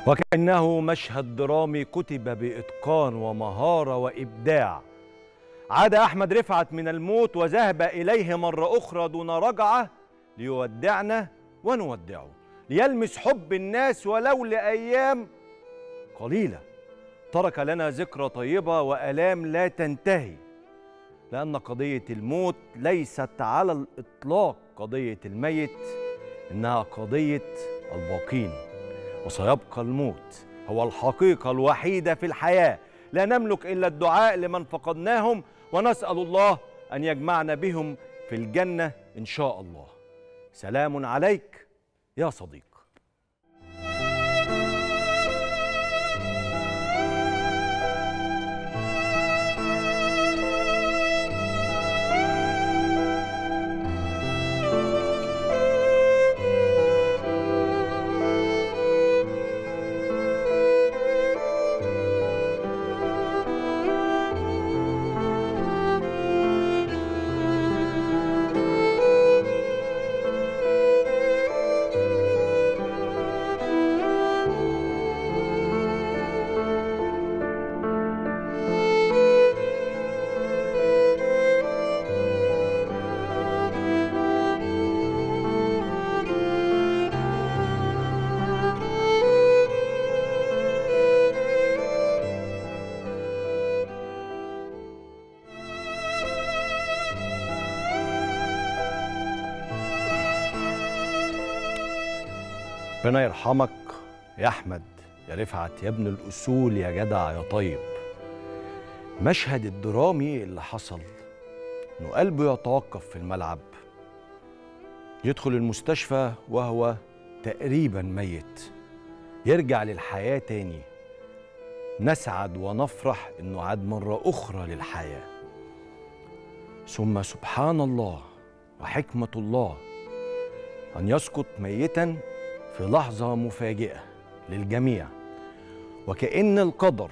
وكأنه مشهد درامي كتب بإتقان ومهارة وإبداع عاد أحمد رفعت من الموت وذهب إليه مرة أخرى دون رجعة ليودعنا ونودعه ليلمس حب الناس ولو لأيام قليلة ترك لنا ذكرى طيبة وآلام لا تنتهي لأن قضية الموت ليست على الإطلاق قضية الميت إنها قضية الباقين وسيبقى الموت هو الحقيقة الوحيدة في الحياة لا نملك إلا الدعاء لمن فقدناهم ونسأل الله أن يجمعنا بهم في الجنة إن شاء الله سلام عليك يا صديق ربنا يرحمك يا احمد يا رفعت يا ابن الاصول يا جدع يا طيب مشهد الدرامي اللي حصل انه قلبه يتوقف في الملعب يدخل المستشفى وهو تقريبا ميت يرجع للحياه تاني نسعد ونفرح انه عاد مره اخرى للحياه ثم سبحان الله وحكمه الله ان يسقط ميتا في لحظة مفاجئة للجميع وكأن القدر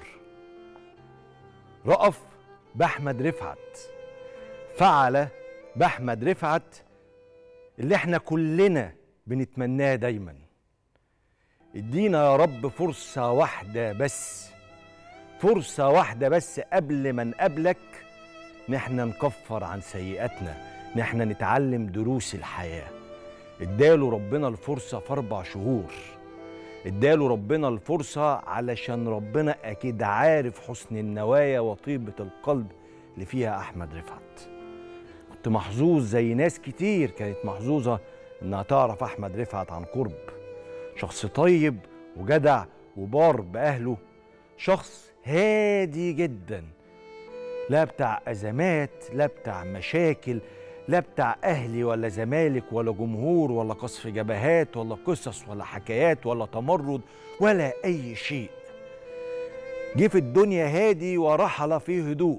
رأف بأحمد رفعت فعل بأحمد رفعت اللي احنا كلنا بنتمناه دايما ادينا يا رب فرصة واحدة بس فرصة واحدة بس قبل ما نقابلك نحن نكفر عن سيئاتنا نحن نتعلم دروس الحياه اداله ربنا الفرصة في أربع شهور اداله ربنا الفرصة علشان ربنا أكيد عارف حسن النوايا وطيبة القلب اللي فيها أحمد رفعت كنت محظوظ زي ناس كتير كانت محظوظة إنها تعرف أحمد رفعت عن قرب شخص طيب وجدع وبار بأهله شخص هادي جدا لا بتاع أزمات لا بتاع مشاكل لا بتاع اهلي ولا زمالك ولا جمهور ولا قصف جبهات ولا قصص ولا حكايات ولا تمرد ولا اي شيء جه في الدنيا هادي ورحل في هدوء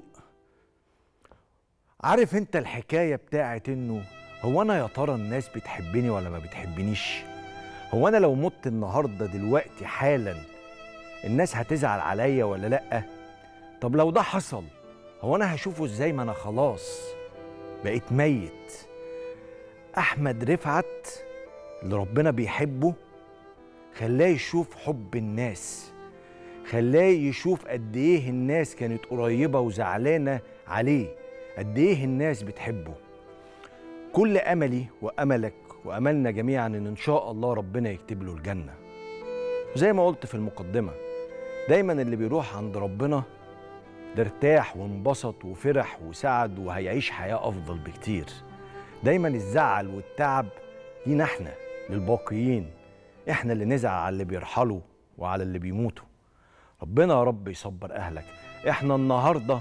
عارف انت الحكايه بتاعت انه هو انا يا ترى الناس بتحبني ولا ما بتحبنيش هو انا لو مت النهارده دلوقتي حالا الناس هتزعل عليا ولا لا طب لو ده حصل هو انا هشوفه ازاي ما انا خلاص بقيت ميت احمد رفعت اللي ربنا بيحبه خلاه يشوف حب الناس خلاه يشوف قد ايه الناس كانت قريبه وزعلانه عليه قد ايه الناس بتحبه كل املي واملك واملنا جميعا ان ان شاء الله ربنا يكتب له الجنه وزي ما قلت في المقدمه دايما اللي بيروح عند ربنا ده ارتاح وانبسط وفرح وسعد وهيعيش حياة أفضل بكتير دايما الزعل والتعب لينا احنا للباقيين احنا اللي نزعل على اللي بيرحلوا وعلى اللي بيموتوا ربنا يا رب يصبر أهلك احنا النهاردة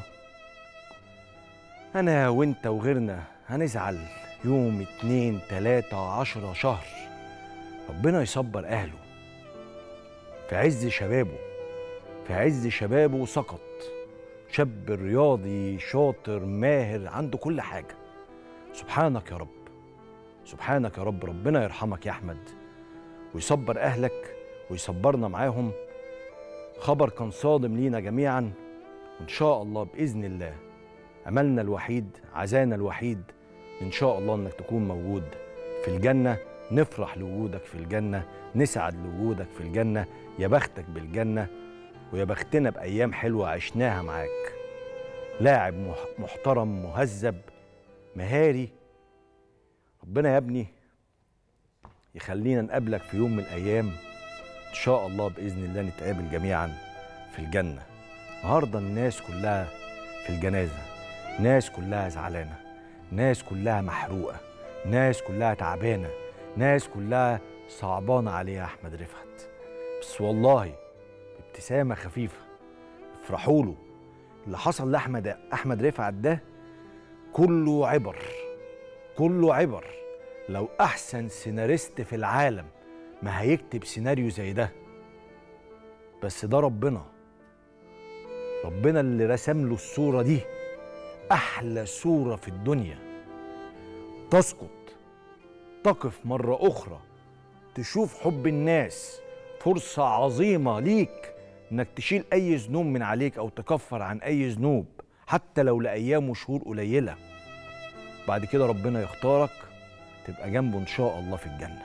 أنا وانت وغيرنا هنزعل يوم اتنين تلاتة عشرة شهر ربنا يصبر أهله في عز شبابه في عز شبابه سقط شاب رياضي شاطر ماهر عنده كل حاجة سبحانك يا رب سبحانك يا رب ربنا يرحمك يا أحمد ويصبر أهلك ويصبرنا معاهم خبر كان صادم لينا جميعا وإن شاء الله بإذن الله أملنا الوحيد عزانا الوحيد إن شاء الله إنك تكون موجود في الجنة نفرح لوجودك في الجنة نسعد لوجودك في الجنة يا بختك بالجنة ويا بختنا بأيام حلوة عشناها معاك لاعب مح- محترم مهذب مهاري ربنا يا ابني يخلينا نقابلك في يوم من الأيام إن شاء الله بإذن الله نتقابل جميعا في الجنة النهاردة الناس كلها في الجنازة ناس كلها زعلانة ناس كلها محروقة ناس كلها تعبانة ناس كلها صعبانة عليها أحمد رفعت بس والله ابتسامة خفيفة افرحوا له اللي حصل لأحمد أحمد رفعت ده كله عبر كله عبر لو أحسن سيناريست في العالم ما هيكتب سيناريو زي ده بس ده ربنا ربنا اللي رسم له الصورة دي أحلى صورة في الدنيا تسقط تقف مرة أخرى تشوف حب الناس فرصة عظيمة ليك إنك تشيل أي ذنوب من عليك أو تكفر عن أي ذنوب حتى لو لأيام وشهور قليلة بعد كده ربنا يختارك تبقى جنبه إن شاء الله في الجنة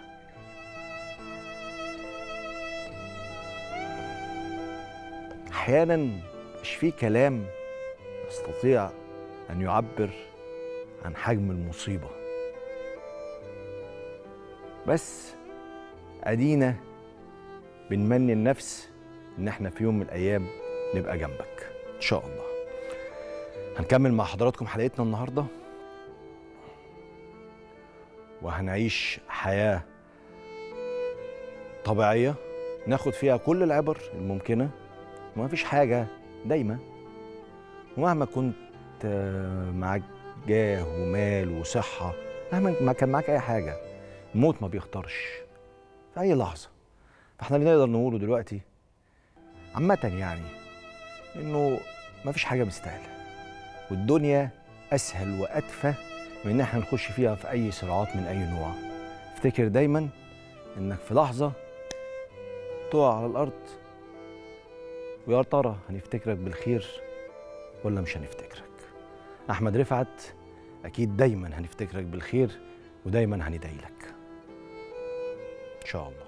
أحيانا مش في كلام يستطيع أن يعبر عن حجم المصيبة بس أدينا بنمني النفس إن إحنا في يوم من الأيام نبقى جنبك إن شاء الله هنكمل مع حضراتكم حلقتنا النهاردة وهنعيش حياة طبيعية ناخد فيها كل العبر الممكنة وما فيش حاجة دايما ومهما كنت آه، معاك جاه ومال وصحة مهما ما كان معاك أي حاجة الموت ما بيختارش في أي لحظة فاحنا اللي نقدر نقوله دلوقتي عامة يعني إنه ما فيش حاجة مستاهلة والدنيا أسهل وأدفى من إن احنا نخش فيها في أي صراعات من أي نوع افتكر دايما إنك في لحظة تقع على الأرض ويا ترى هنفتكرك بالخير ولا مش هنفتكرك احمد رفعت اكيد دايما هنفتكرك بالخير ودايما هندعي لك ان شاء الله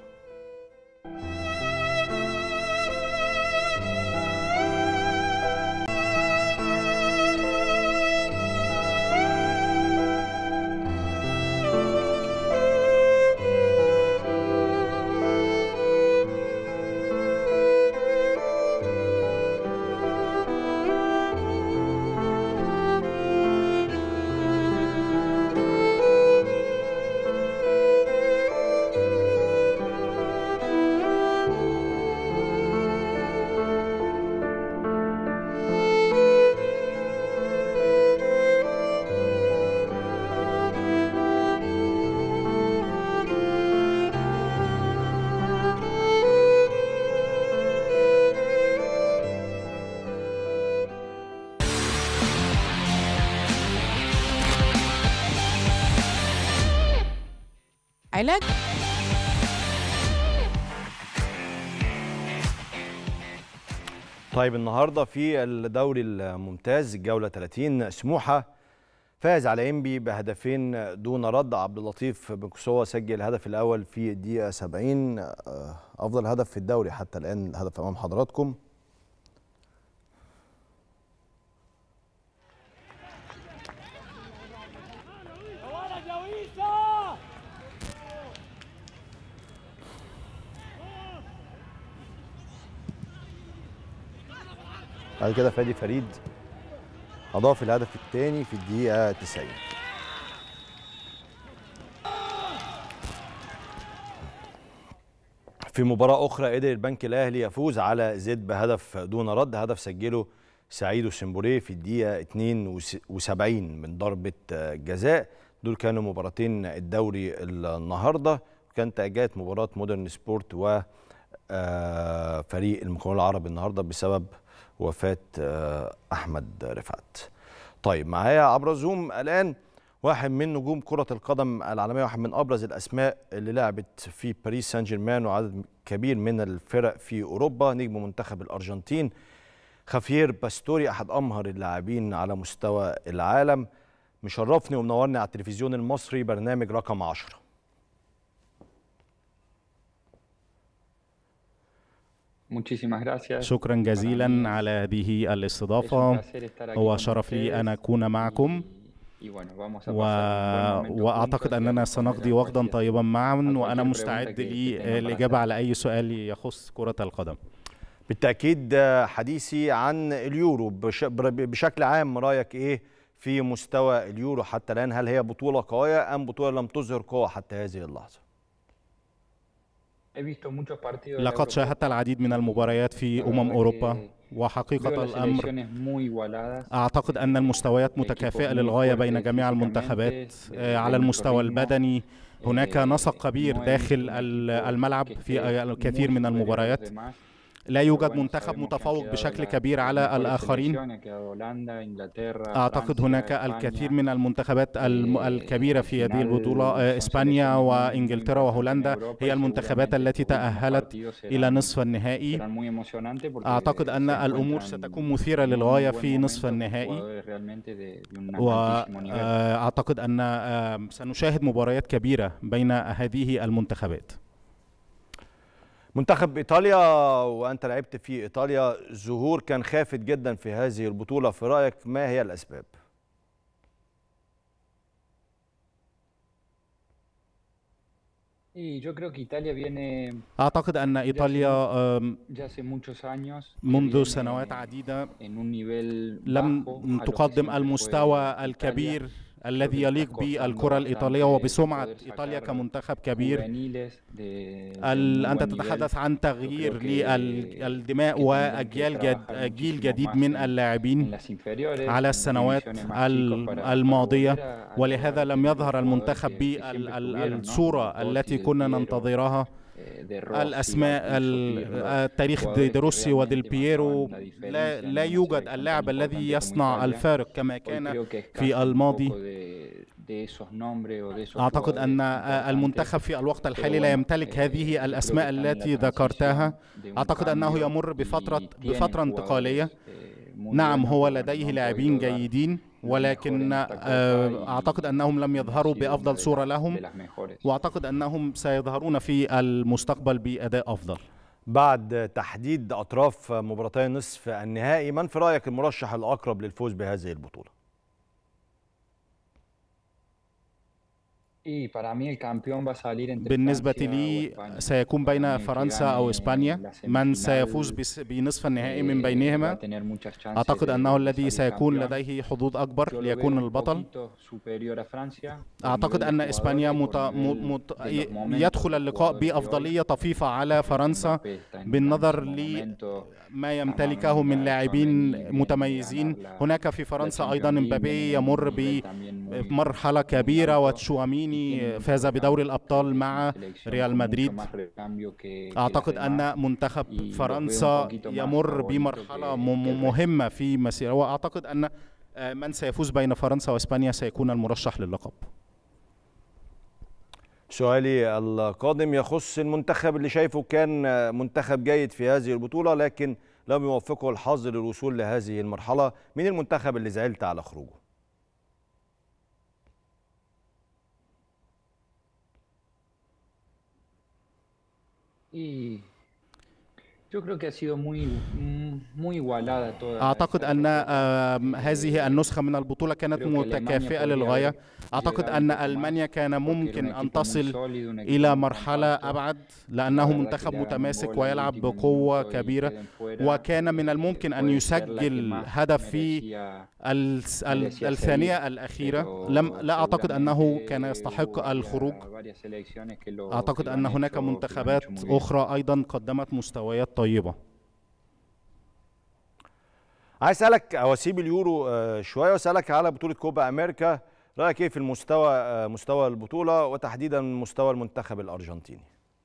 علاج طيب النهارده في الدوري الممتاز الجوله 30 سموحه فاز على انبي بهدفين دون رد عبد اللطيف بن كسوة سجل الهدف الاول في الدقيقه 70 آه، افضل هدف في الدوري حتى الان الهدف امام حضراتكم ولد يا ويسا بعد كده فادي فريد اضاف الهدف الثاني في الدقيقه 90 في مباراة أخرى قدر البنك الأهلي يفوز على زد بهدف دون رد هدف سجله سعيد السنبوري في الدقيقة 72 من ضربة جزاء دول كانوا مباراتين الدوري النهاردة كانت أجات مباراة مودرن سبورت و آه، فريق المكون العربي النهارده بسبب وفاة آه، أحمد رفعت. طيب معايا عبر زوم الآن واحد من نجوم كرة القدم العالمية واحد من أبرز الأسماء اللي لعبت في باريس سان جيرمان وعدد كبير من الفرق في أوروبا نجم منتخب الأرجنتين خافير باستوري أحد أمهر اللاعبين على مستوى العالم مشرفني ومنورني على التلفزيون المصري برنامج رقم عشرة Muchísimas gracias. شكرا جزيلا على هذه Es un الاستضافة placer estar aquí هو con شرف لي أن ustedes أكون معكم y- y bueno, vamos a و... pasar un buen momento وأعتقد juntos y أننا responder سنقضي a وقتا cualquier- طيبا معا cualquier وأنا pregunta مستعد que- que tengan para للإجابة hacer. على أي سؤال يخص كرة القدم بالتأكيد آه، حديثي عن اليورو بش... بر- بشكل عام رأيك إيه في مستوى اليورو حتى الآن هل هي بطولة قوية أم بطولة لم تظهر قوة حتى هذه اللحظة He visto muchos partidos de la لقد Eurocopa شاهدت العديد من المباريات في La أمم verdad أوروبا que وحقيقة veo las الأمر selecciones muy igualadas. أعتقد أن المستويات متكافئة للغاية بين جميع المنتخبات آه، على المستوى البدني هناك نسق كبير داخل ال- الملعب في الكثير من المباريات لا يوجد منتخب متفوق بشكل كبير على الآخرين أعتقد هناك الكثير من المنتخبات الم- الكبيرة في هذه البطولة آه، إسبانيا وإنجلترا وهولندا هي المنتخبات التي تأهلت إلى نصف النهائي أعتقد أن الأمور ستكون مثيرة للغاية في نصف النهائي وأعتقد أن آه، سنشاهد مباريات كبيرة بين هذه المنتخبات منتخب إيطاليا وأنت لعبت في إيطاليا ظهور كان خافت جدا في هذه البطولة في رأيك ما هي الأسباب؟ Y yo creo que Italia viene أعتقد أن إيطاليا آم، ya hace muchos años que منذ viene سنوات عديدة en un nivel لم bajo a lo que تقدم siempre fue المستوى Italia. الكبير الذي Creo que يليق está بالكرة costando الإيطالية bastante وبسمعة poder إيطاليا sacar كمنتخب كبير juveniles de- de ال- muy أنت buen nivel. تتحدث عن تغيير creo que- للدماء que tendrán que وأجيال جد trabajar جيل muchísimo جديد más من en- اللاعبين en las inferiores, على en السنوات divisiones más chicos ال- para- para الماضية volver a- a ولهذا lograr لم tener يظهر jugadores المنتخب que- que بال- siempre ال- tuvieron, ¿no? الصورة Como التي Totti, كنا Del Piero, ننتظرها eh, De Rossi, الأسماء Gattuso, ال- Pirlo, التاريخ jugadores دي que دي روسي وديل realmente بييرو marcaban la diferencia لا, en لا una يوجد selección اللاعب tan الذي importante como يصنع Italia. الفارق كما Hoy كان creo que escasa في un الماضي poco de- de esos nombres o de esos أعتقد jugadores أن importantes. المنتخب في الوقت الحالي لا Pero bueno, يمتلك eh, هذه creo que الأسماء están en la التي transición ذكرتها de un أعتقد أنه cambio يمر y بفترة tienen بفترة jugadores, انتقالية eh, muy نعم buenos هو que no- لديه no han لاعبين podido dar جيدين lo ولكن mejor en esta Copa آه، y- أعتقد أنهم لم y no ha يظهروا sido بأفضل una de صورة las- لهم de las mejores. وأعتقد أنهم سيظهرون في المستقبل بأداء أفضل بعد تحديد أطراف مباراتي نصف النهائي من في رأيك المرشح الأقرب للفوز بهذه البطولة؟ Y para mí el campeón va a salir entre بالنسبة Francia لي وإسبانيا. سيكون Para mí بين el que فرنسا أو gane إسبانيا la من semifinal, سيفوز بس- بنصف النهائي من eh, va a بينهما tener muchas chances أعتقد de- أنه de الذي salir سيكون campeón. لديه حظوظ Yo أكبر lo ليكون veo un البطل poquito superior a Francia por أعتقد nivel de أن إسبانيا jugadores, مت... por م... nivel مت... de los momentos يدخل de اللقاء jugadores de hoy. بأفضلية طفيفة على فرنسا Mbappé está en بالنظر grandísimo لما momento. يمتلكه من لاعبين متميزين هناك في فرنسا أيضا مبابي يمر بمرحلة كبيرة وتشواميني فاز بدوري الأبطال مع ريال مدريد أعتقد أن منتخب فرنسا يمر بمرحلة م- م- مهمة في مسيرة وأعتقد أن آه، من سيفوز بين فرنسا وإسبانيا سيكون المرشح للقب سؤالي القادم يخص المنتخب اللي شايفه كان منتخب جيد في هذه البطولة لكن لم يوفقه الحظ للوصول لهذه المرحلة مين المنتخب اللي زعلت على خروجه؟ Y yo creo que ha sido muy, mm, muy igualada toda أعتقد esta أن Eurocopa. آم، هذه النسخة من البطولة كانت Creo que Alemania متكافئة podría للغاية haber أعتقد llegado أن un poco más, ألمانيا كان porque era un ممكن equipo أن muy تصل sólido, un equipo إلى muy مرحلة compacto. أبعد La لأنه verdad que منتخب le hagan un متماسك gol al ويلعب último بقوة minuto y كبيرة queden fuera, وكان من الممكن أن puede ser la que يسجل más هدف في merecía- الس- ال- merecía الثانية seguir, الأخيرة pero لم لا أعتقد أنه seguramente كان يستحق hubo الخروج varias selecciones que lo- أعتقد que lo أن han هناك hecho- que lo han منتخبات hecho muy bien. أخرى أيضا قدمت مستويات طيبة عايز اسالك او اسيب اليورو آه، شويه واسالك على بطوله كوبا امريكا رايك ايه في المستوى آه، مستوى البطوله وتحديدا مستوى المنتخب الارجنتيني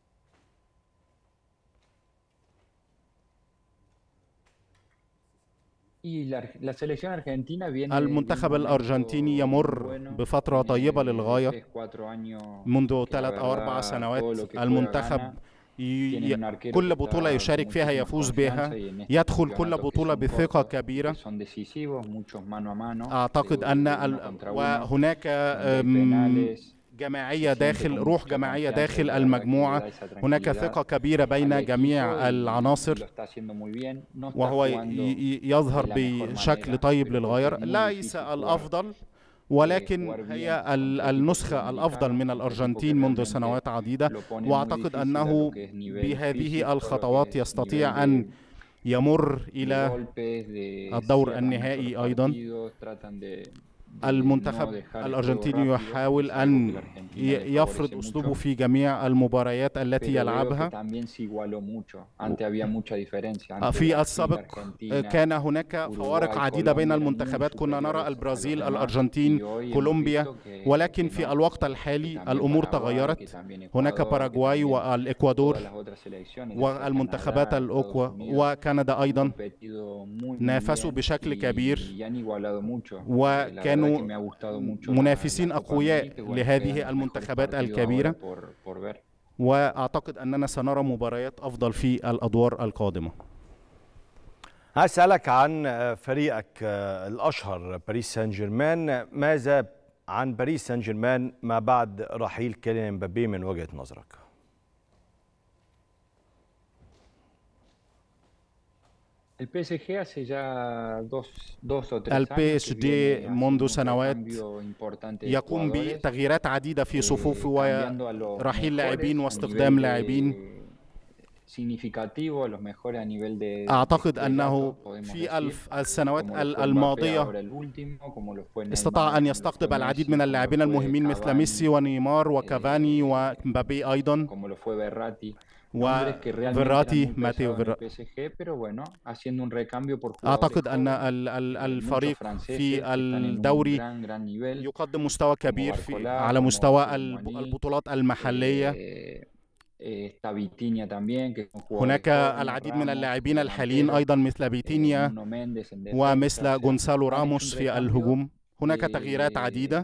Y la, la selección argentina viene المنتخب de un الأرجنتيني momento يمر bueno, بفرة tiene طيبة tres, للغاية cuatro años منذ que la ثلاث أو أربع verdad todo lo سنوات que juega المنتخب gana. ي- tienen un ي- arquero كل que بطولة está يشارك con فيها muchísima يفوز confianza بها y en este يدخل كل campeonatos que بطولة son بثقة cortos, كبيرة que son decisivos, muchos mano a mano, أعتقد de- أن de uno ال... contra uno, وهناك donde hay أم، penales, جماعية داخل روح جماعية داخل المجموعة هناك ثقة كبيرة بين جميع العناصر وهو يظهر بشكل طيب للغاية ليس الأفضل ولكن هي النسخة الأفضل من الأرجنتين منذ سنوات عديدة وأعتقد أنه بهذه الخطوات يستطيع أن يمر إلى الدور النهائي أيضا المنتخب الأرجنتيني يحاول أن يفرض أسلوبه في جميع المباريات التي يلعبها في السابق كان هناك فوارق عديدة بين المنتخبات كنا نرى البرازيل الأرجنتين كولومبيا ولكن في الوقت الحالي الأمور تغيرت هناك باراغواي والإكوادور والمنتخبات الأخوة وكندا أيضا نافسوا بشكل كبير وكانوا كانوا منافسين أقوياء لهذه المنتخبات الكبيرة وأعتقد أننا سنرى مباريات أفضل في الأدوار القادمة هسألك عن فريقك الأشهر باريس سان جيرمان ماذا عن باريس سان جيرمان ما بعد رحيل كيليان مبابي من وجهة نظرك؟ البي اس جي منذ سنوات يقوم بتغييرات عديدة في صفوفه ورحيل لاعبين واستخدام لاعبين أعتقد أنه في الف السنوات الماضية استطاع أن يستقطب العديد من اللاعبين المهمين مثل ميسي ونيمار وكافاني ومبابي أيضا وفيراتي ماتيو أعتقد أن الفريق في الدوري يقدم مستوى كبير في على مستوى البطولات المحلية هناك العديد من اللاعبين الحاليين أيضا مثل بيتينيا ومثل جونسالو راموس في الهجوم هناك تغييرات عديدة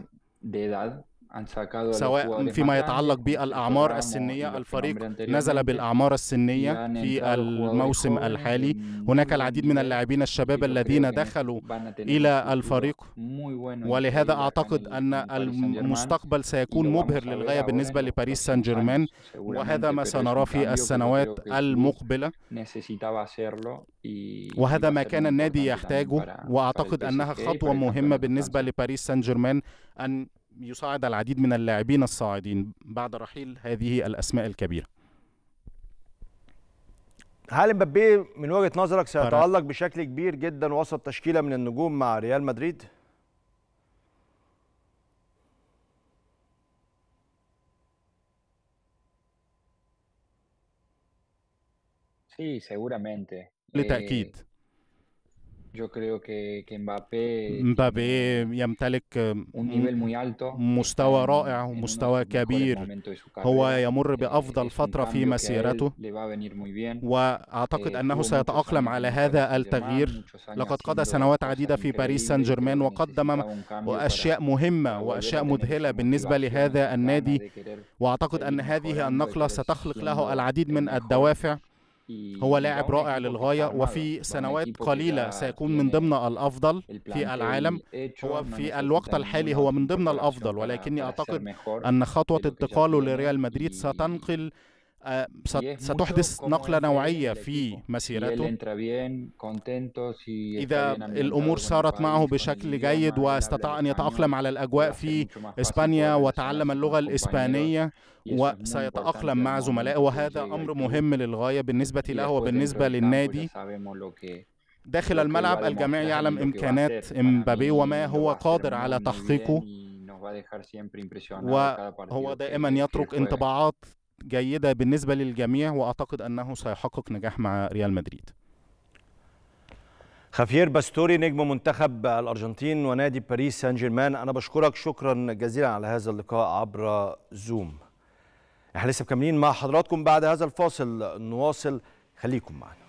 سواء فيما يتعلق بالأعمار السنية الفريق نزل بالأعمار السنية في الموسم الحالي هناك العديد من اللاعبين الشباب الذين دخلوا إلى الفريق ولهذا أعتقد أن المستقبل سيكون مبهر للغاية بالنسبة لباريس سان جيرمان وهذا ما سنراه في السنوات المقبلة وهذا ما كان النادي يحتاجه وأعتقد أنها خطوة مهمة بالنسبة لباريس سان جيرمان أن يصعد العديد من اللاعبين الصاعدين بعد رحيل هذه الأسماء الكبيرة هل مبابي من وجهة نظرك سيتألق بشكل كبير جدا وسط تشكيلة من النجوم مع ريال مدريد؟ Sí, seguramente. بالتأكيد Yo creo que, que Mbappé مبابي يمتلك مستوى رائع ومستوى كبير هو يمر بأفضل فترة في مسيرته وأعتقد أنه سيتأقلم على هذا التغيير لقد قضى سنوات عديدة في باريس سان جيرمان وقدم أشياء مهمة وأشياء مذهلة بالنسبة لهذا النادي وأعتقد أن هذه النقلة ستخلق له العديد من الدوافع هو لاعب رائع للغاية وفي سنوات قليلة سيكون من ضمن الأفضل في العالم هو في الوقت الحالي هو من ضمن الأفضل ولكني أعتقد أن خطوة انتقاله لريال مدريد ستنقل ستحدث نقلة نوعية في مسيرته إذا الأمور سارت معه بشكل جيد واستطاع أن يتأقلم على الأجواء في إسبانيا وتعلم اللغة الإسبانية وسيتأقلم مع زملائه وهذا أمر مهم للغاية بالنسبة له وبالنسبة للنادي داخل الملعب الجميع يعلم إمكانات إمبابي وما هو قادر على تحقيقه وهو دائما يترك انطباعات جيدة بالنسبة للجميع وأعتقد أنه سيحقق نجاح مع ريال مدريد خافير باستوري نجم منتخب الأرجنتين ونادي باريس سان جيرمان أنا بشكرك شكرا جزيلا على هذا اللقاء عبر زوم احنا لسه مكملين مع حضراتكم بعد هذا الفاصل نواصل خليكم معنا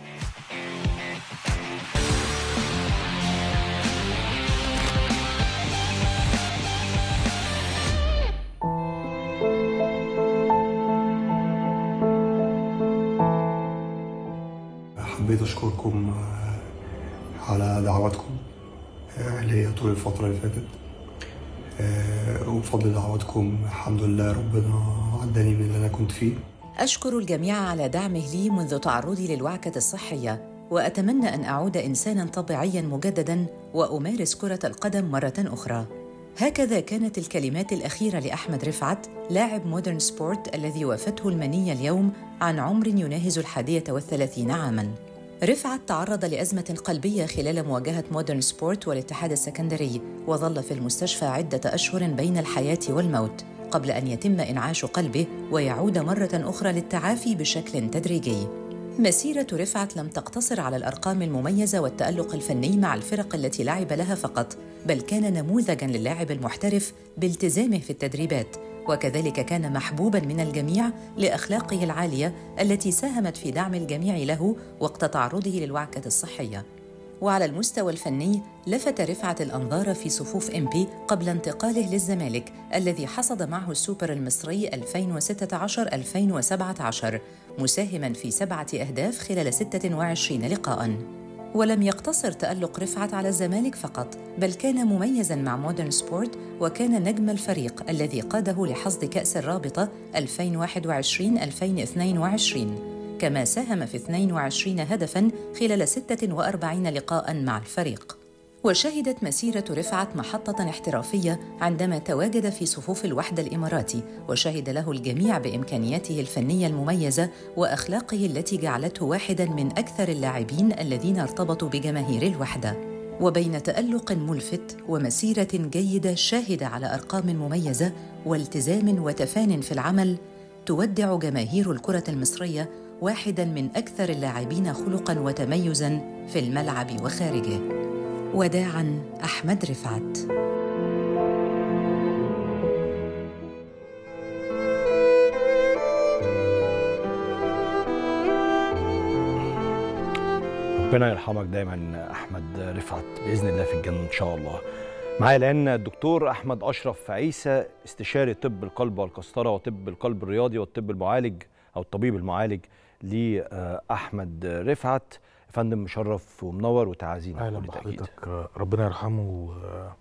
حبيت أشكركم على دعواتكم ليا طول الفترة اللي فاتت آه، وبفضل دعواتكم الحمد لله ربنا عداني من اللي أنا كنت فيه أشكر الجميع على دعمه لي منذ تعرضي للوعكة الصحية وأتمنى أن أعود إنساناً طبيعياً مجدداً وأمارس كرة القدم مرة أخرى هكذا كانت الكلمات الأخيرة لأحمد رفعت لاعب مودرن سبورت الذي وافته المنية اليوم عن عمر يناهز الحادية والثلاثين عاماً رفعت تعرض لأزمة قلبية خلال مواجهة مودرن سبورت والاتحاد السكندري وظل في المستشفى عدة أشهر بين الحياة والموت قبل أن يتم إنعاش قلبه ويعود مرة أخرى للتعافي بشكل تدريجي مسيرة رفعت لم تقتصر على الأرقام المميزة والتألق الفني مع الفرق التي لعب لها فقط بل كان نموذجاً للاعب المحترف بالتزامه في التدريبات وكذلك كان محبوبا من الجميع لاخلاقه العاليه التي ساهمت في دعم الجميع له وقت تعرضه للوعكه الصحيه وعلى المستوى الفني لفت رفعت الأنظار في صفوف إمبي قبل انتقاله للزمالك الذي حصد معه السوبر المصري 2016-2017 مساهما في سبعة أهداف خلال 26 لقاءً ولم يقتصر تألق رفعت على الزمالك فقط بل كان مميزا مع مودرن سبورت وكان نجم الفريق الذي قاده لحصد كأس الرابطة 2021-2022 كما ساهم في 22 هدفا خلال 46 لقاء مع الفريق وشهدت مسيرة رفعت محطة احترافية عندما تواجد في صفوف الوحدة الإماراتي وشهد له الجميع بإمكانياته الفنية المميزة وأخلاقه التي جعلته واحدا من أكثر اللاعبين الذين ارتبطوا بجماهير الوحدة وبين تألق ملفت ومسيرة جيدة شاهدة على أرقام مميزة والتزام وتفان في العمل تودع جماهير الكرة المصرية واحدا من أكثر اللاعبين خلقا وتميزا في الملعب وخارجه وداعا احمد رفعت ربنا يرحمك دايما احمد رفعت باذن الله في الجنه ان شاء الله معايا الان الدكتور احمد اشرف عيسى استشاري طب القلب والقسطره وطب القلب الرياضي والطب المعالج او الطبيب المعالج لاحمد رفعت يا فندم مشرف ومنور وتعازينا اهلا بكل تأكيد. بحضرتك ربنا يرحمه و...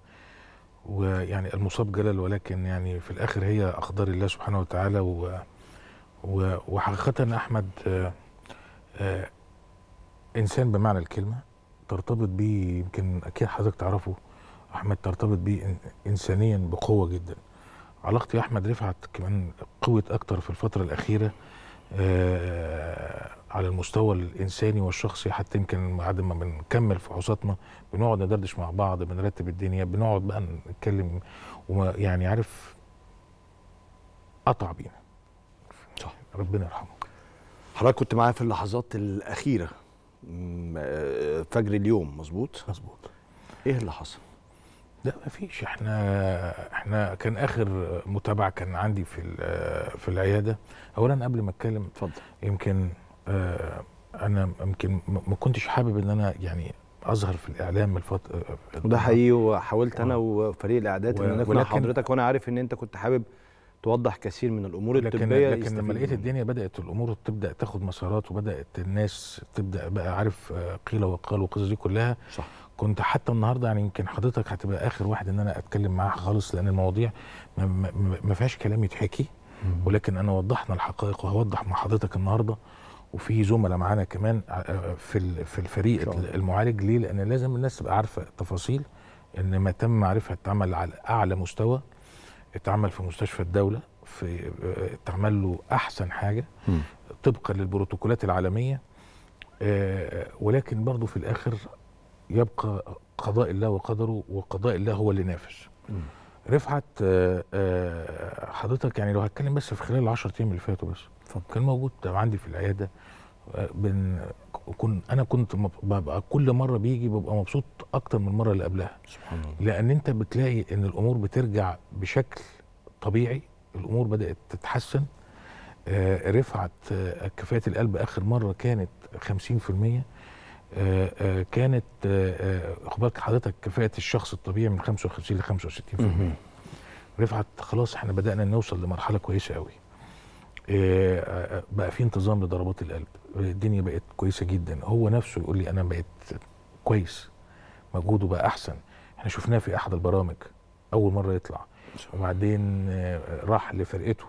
ويعني المصاب جلل ولكن يعني في الاخر هي اقدار الله سبحانه وتعالى و... و... وحقيقه احمد آه، آه، انسان بمعنى الكلمه ترتبط بيه يمكن اكيد حضرتك تعرفه احمد ترتبط بيه إن- انسانيا بقوه جدا علاقتي احمد رفعت كمان قوت اكتر في الفتره الاخيره آه، على المستوى الانساني والشخصي حتى يمكن بعد ما بنكمل فحوصاتنا بنقعد ندردش مع بعض بنرتب الدنيا بنقعد بقى نتكلم وما يعني عارف قطع بينا صح. ربنا يرحمه حضرتك كنت معايا في اللحظات الاخيره م- آه، فجر اليوم مظبوط مظبوط ايه اللي حصل لا ما فيش احنا احنا كان اخر متابعه كان عندي في ال- في العياده اولا قبل ما اتكلم اتفضل يمكن آه، انا يمكن ما ما كنتش حابب ان انا يعني اظهر في الاعلام الفتره وده حقيقي وحاولت انا وفريق الاعداد ان و- نقنع ولكن- حضرتك وانا عارف ان انت كنت حابب توضح كثير من الامور لكن الطبيه لكن لما يستفيدوا لقيت منها. الدنيا بدات الامور تبدا تاخد مسارات وبدات الناس تبدا بقى عارف آه، قيل وقال والقصص دي كلها صح كنت حتى النهارده يعني يمكن حضرتك هتبقى اخر واحد ان انا اتكلم معاه خالص لان المواضيع ما, ما, ما- ما فيهاش كلام يتحكي ولكن انا وضحنا الحقائق وهوضح مع حضرتك النهارده وفي زملاء معانا كمان آه، في ال- في إن الفريق شاء الله. المعالج ليه؟ لان لازم الناس تبقى عارفه التفاصيل ان ما تم معرفه اتعمل على اعلى مستوى اتعمل في مستشفى الدوله في آه، اتعمل له احسن حاجه مم. طبقا للبروتوكولات العالميه آه، ولكن برضه في الاخر يبقى قضاء الله وقدره وقضاء الله هو اللي نافذ مم. رفعت آه، آه، حضرتك يعني لو هتكلم بس في خلال العشر ايام اللي فاتوا بس اتفضل. كان موجود عندي في العياده آه، بن كن انا كنت مب- ببقى كل مره بيجي ببقى مبسوط اكتر من المره اللي قبلها سبحان الله لان انت بتلاقي ان الامور بترجع بشكل طبيعي الامور بدات تتحسن آه، رفعت آه، كفاءه القلب اخر مره كانت 50% آه، آه، كانت آه، آه، خد بالك حضرتك كفاءه الشخص الطبيعي من 55 ل 65% مهم. رفعت خلاص احنا بدانا نوصل لمرحله كويسه قوي آه، آه، بقى في انتظام لضربات القلب الدنيا بقت كويسه جدا هو نفسه يقول لي انا بقيت كويس مجهوده بقى احسن احنا شفناه في احد البرامج اول مره يطلع وبعدين آه، راح لفرقته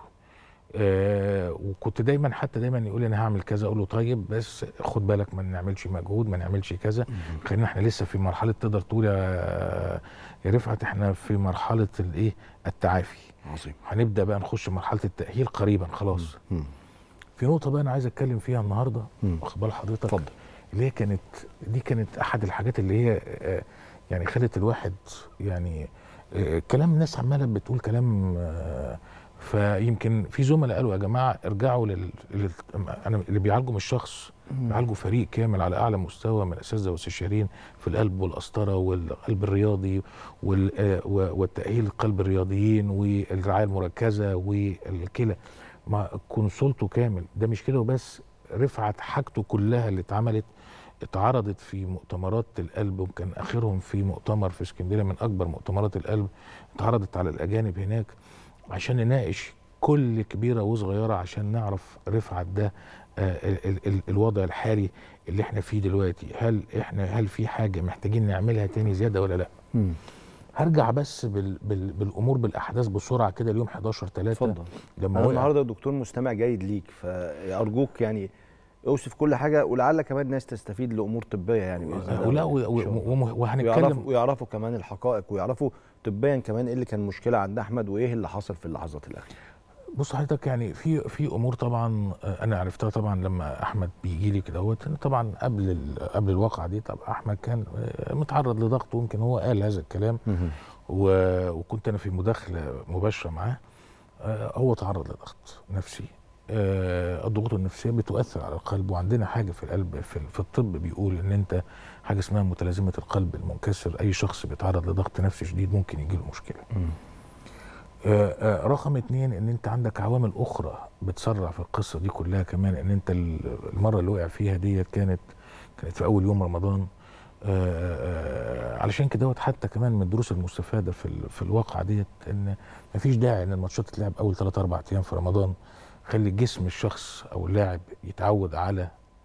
آه، وكنت دايما حتى دايما يقول لي انا هعمل كذا اقول له طيب بس خد بالك ما نعملش مجهود ما نعملش كذا خلينا احنا لسه في مرحله تقدر تقول يا يا رفعت احنا في مرحله الايه التعافي عظيم هنبدا بقى نخش مرحله التاهيل قريبا خلاص في نقطه بقى انا عايز اتكلم فيها النهارده مم. واخد بال حضرتك اتفضل. اللي هي كانت دي كانت احد الحاجات اللي هي آه، يعني خلت الواحد يعني آه، كلام الناس عماله بتقول كلام آه، فيمكن في زملاء قالوا يا جماعه ارجعوا لل... لل... انا اللي بيعالجوا مش شخص بيعالجوا فريق كامل على اعلى مستوى من الاساتذه والاستشاريين في القلب والقسطره والقلب الرياضي وال... آه، و- والتاهيل القلب الرياضيين والرعايه المركزه والكلى ما كونسولته كامل ده مش كده وبس رفعت حاجته كلها اللي اتعملت اتعرضت في مؤتمرات القلب وكان اخرهم في مؤتمر في اسكندريه من اكبر مؤتمرات القلب اتعرضت على الاجانب هناك عشان نناقش كل كبيره وصغيره عشان نعرف رفعت ده آه، ال ال ال الوضع الحالي اللي احنا فيه دلوقتي هل احنا هل في حاجه محتاجين نعملها تاني زياده ولا لا مم. هرجع بس بال بال بالامور بالاحداث بسرعه كده اليوم 11 3 اتفضل لما انا وقع النهارده دكتور مستمع جيد ليك فارجوك يعني اوصف كل حاجه ولعل كمان الناس تستفيد لامور طبيه يعني باذن الله ولا و- إن شاء الله. و- وم- ويعرفوا, وهنتكلم ويعرفوا كمان الحقائق ويعرفوا طبيا كمان ايه اللي كان مشكله عند احمد وايه اللي حصل في اللحظات الاخيره بص حضرتك يعني في في امور طبعا آه، انا عرفتها طبعا لما احمد بيجي لي كده هوت إن طبعا قبل ال- قبل الواقعه دي طب احمد كان آه، متعرض لضغط ويمكن هو قال هذا الكلام و- وكنت انا في مداخله مباشره معاه آه، هو تعرض لضغط نفسي آه، الضغوط النفسيه بتؤثر على القلب وعندنا حاجه في القلب في, في الطب بيقول ان انت حاجه اسمها متلازمه القلب المنكسر اي شخص بيتعرض لضغط نفسي شديد ممكن يجي له مشكله آه، آه، رقم اتنين ان انت عندك عوامل اخرى بتسرع في القصه دي كلها كمان ان انت ال- المره اللي وقع فيها ديت كانت كانت في اول يوم رمضان آه، آه، علشان كده دوت حتى كمان من الدروس المستفاده في ال- في الواقعه ديت ان مفيش داعي ان الماتشات تتلعب اول 3 4 ايام في رمضان خلي جسم الشخص او اللاعب يتعود على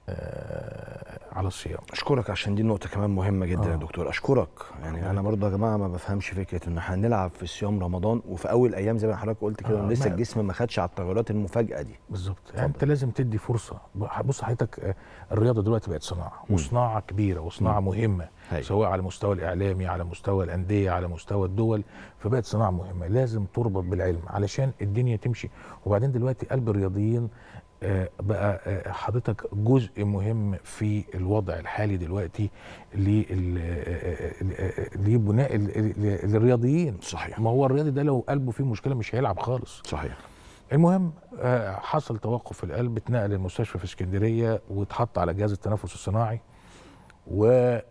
آه، على الصيام اشكرك عشان دي نقطه كمان مهمه جدا يا آه. دكتور اشكرك يعني انا برضه يا جماعه ما بفهمش فكره ان احنا هنلعب في صيام رمضان وفي اول ايام زي ما حضرتك قلت كده آه، إن لسه ما- الجسم ما خدش على التغيرات المفاجاه دي بالظبط يعني انت لازم تدي فرصه بص حضرتك آه، الرياضه دلوقتي بقت صناعه وصناعه كبيره وصناعه مهمه هاي. سواء على المستوى الاعلامي على مستوى الانديه على مستوى الدول فبقت صناعه مهمه لازم تربط بالعلم علشان الدنيا تمشي وبعدين دلوقتي قلب الرياضيين آه، بقى آه، حضرتك جزء مهم في الوضع الحالي دلوقتي لل- آه، آه، لبناء ال- ال- الرياضيين صحيح ما هو الرياضي ده لو قلبه فيه مشكله مش هيلعب خالص صحيح المهم آه، حصل توقف في القلب اتنقل المستشفى في اسكندريه واتحط على جهاز التنفس الصناعي و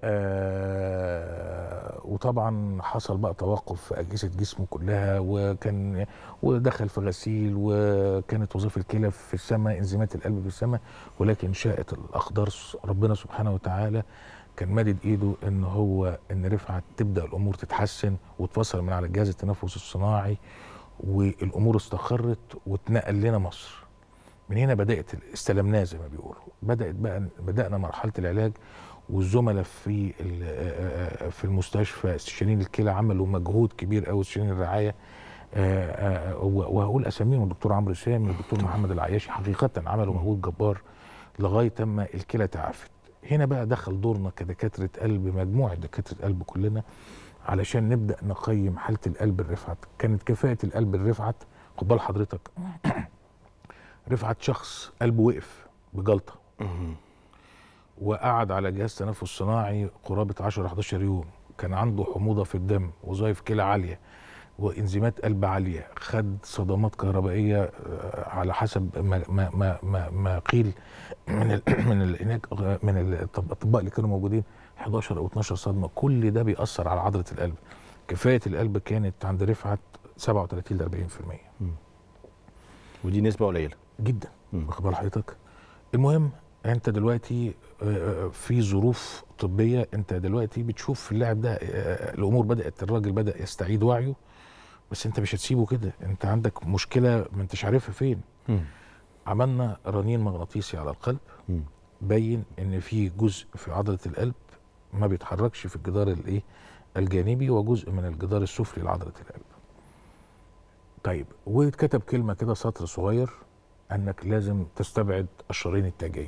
آه، وطبعا حصل بقى توقف في اجهزه جسمه كلها وكان ودخل في غسيل وكانت وظيفه الكلى في السماء انزيمات القلب في السماء ولكن شاءت الاقدار ربنا سبحانه وتعالى كان مادد ايده ان هو ان رفعت تبدا الامور تتحسن وتفصل من على جهاز التنفس الصناعي والامور استقرت واتنقل لنا مصر من هنا بدات استلمناه زي ما بيقولوا بدات بقى بدانا مرحله العلاج والزملاء في ال- في المستشفى استشاريين الكلى عملوا مجهود كبير قوي استشاريين الرعايه آه، آه، وهقول اساميهم الدكتور عمرو سامي والدكتور محمد العياشي حقيقه عملوا مجهود جبار لغايه اما الكلى تعافت هنا بقى دخل دورنا كدكاتره قلب مجموعه دكاتره قلب كلنا علشان نبدا نقيم حاله القلب الرفعت كانت كفاءه القلب الرفعت خد بال حضرتك رفعت شخص قلبه وقف بجلطه وقعد على جهاز تنفس صناعي قرابه 10 11 يوم كان عنده حموضه في الدم وظائف كلى عاليه وانزيمات قلب عاليه خد صدمات كهربائيه آه، على حسب ما ما ما ما, ما قيل من ال من ال هناك آه، من الاطباء اللي كانوا موجودين 11 او 12 صدمه كل ده بيأثر على عضله القلب كفاءه القلب كانت عند رفعت 37 ل 40% ودي نسبه قليله جدا مم. واخد بال حضرتك المهم انت دلوقتي آه، في ظروف طبيه انت دلوقتي بتشوف في اللاعب ده آه، الامور بدات الراجل بدا يستعيد وعيه بس انت مش هتسيبه كده انت عندك مشكله ما انتش عارفها فين عملنا رنين مغناطيسي على القلب مم. بين ان في جزء في عضله القلب ما بيتحركش في الجدار الايه الجانبي وجزء من الجدار السفلي لعضله القلب طيب واتكتب كلمه كده سطر صغير انك لازم تستبعد الشرايين التاجيه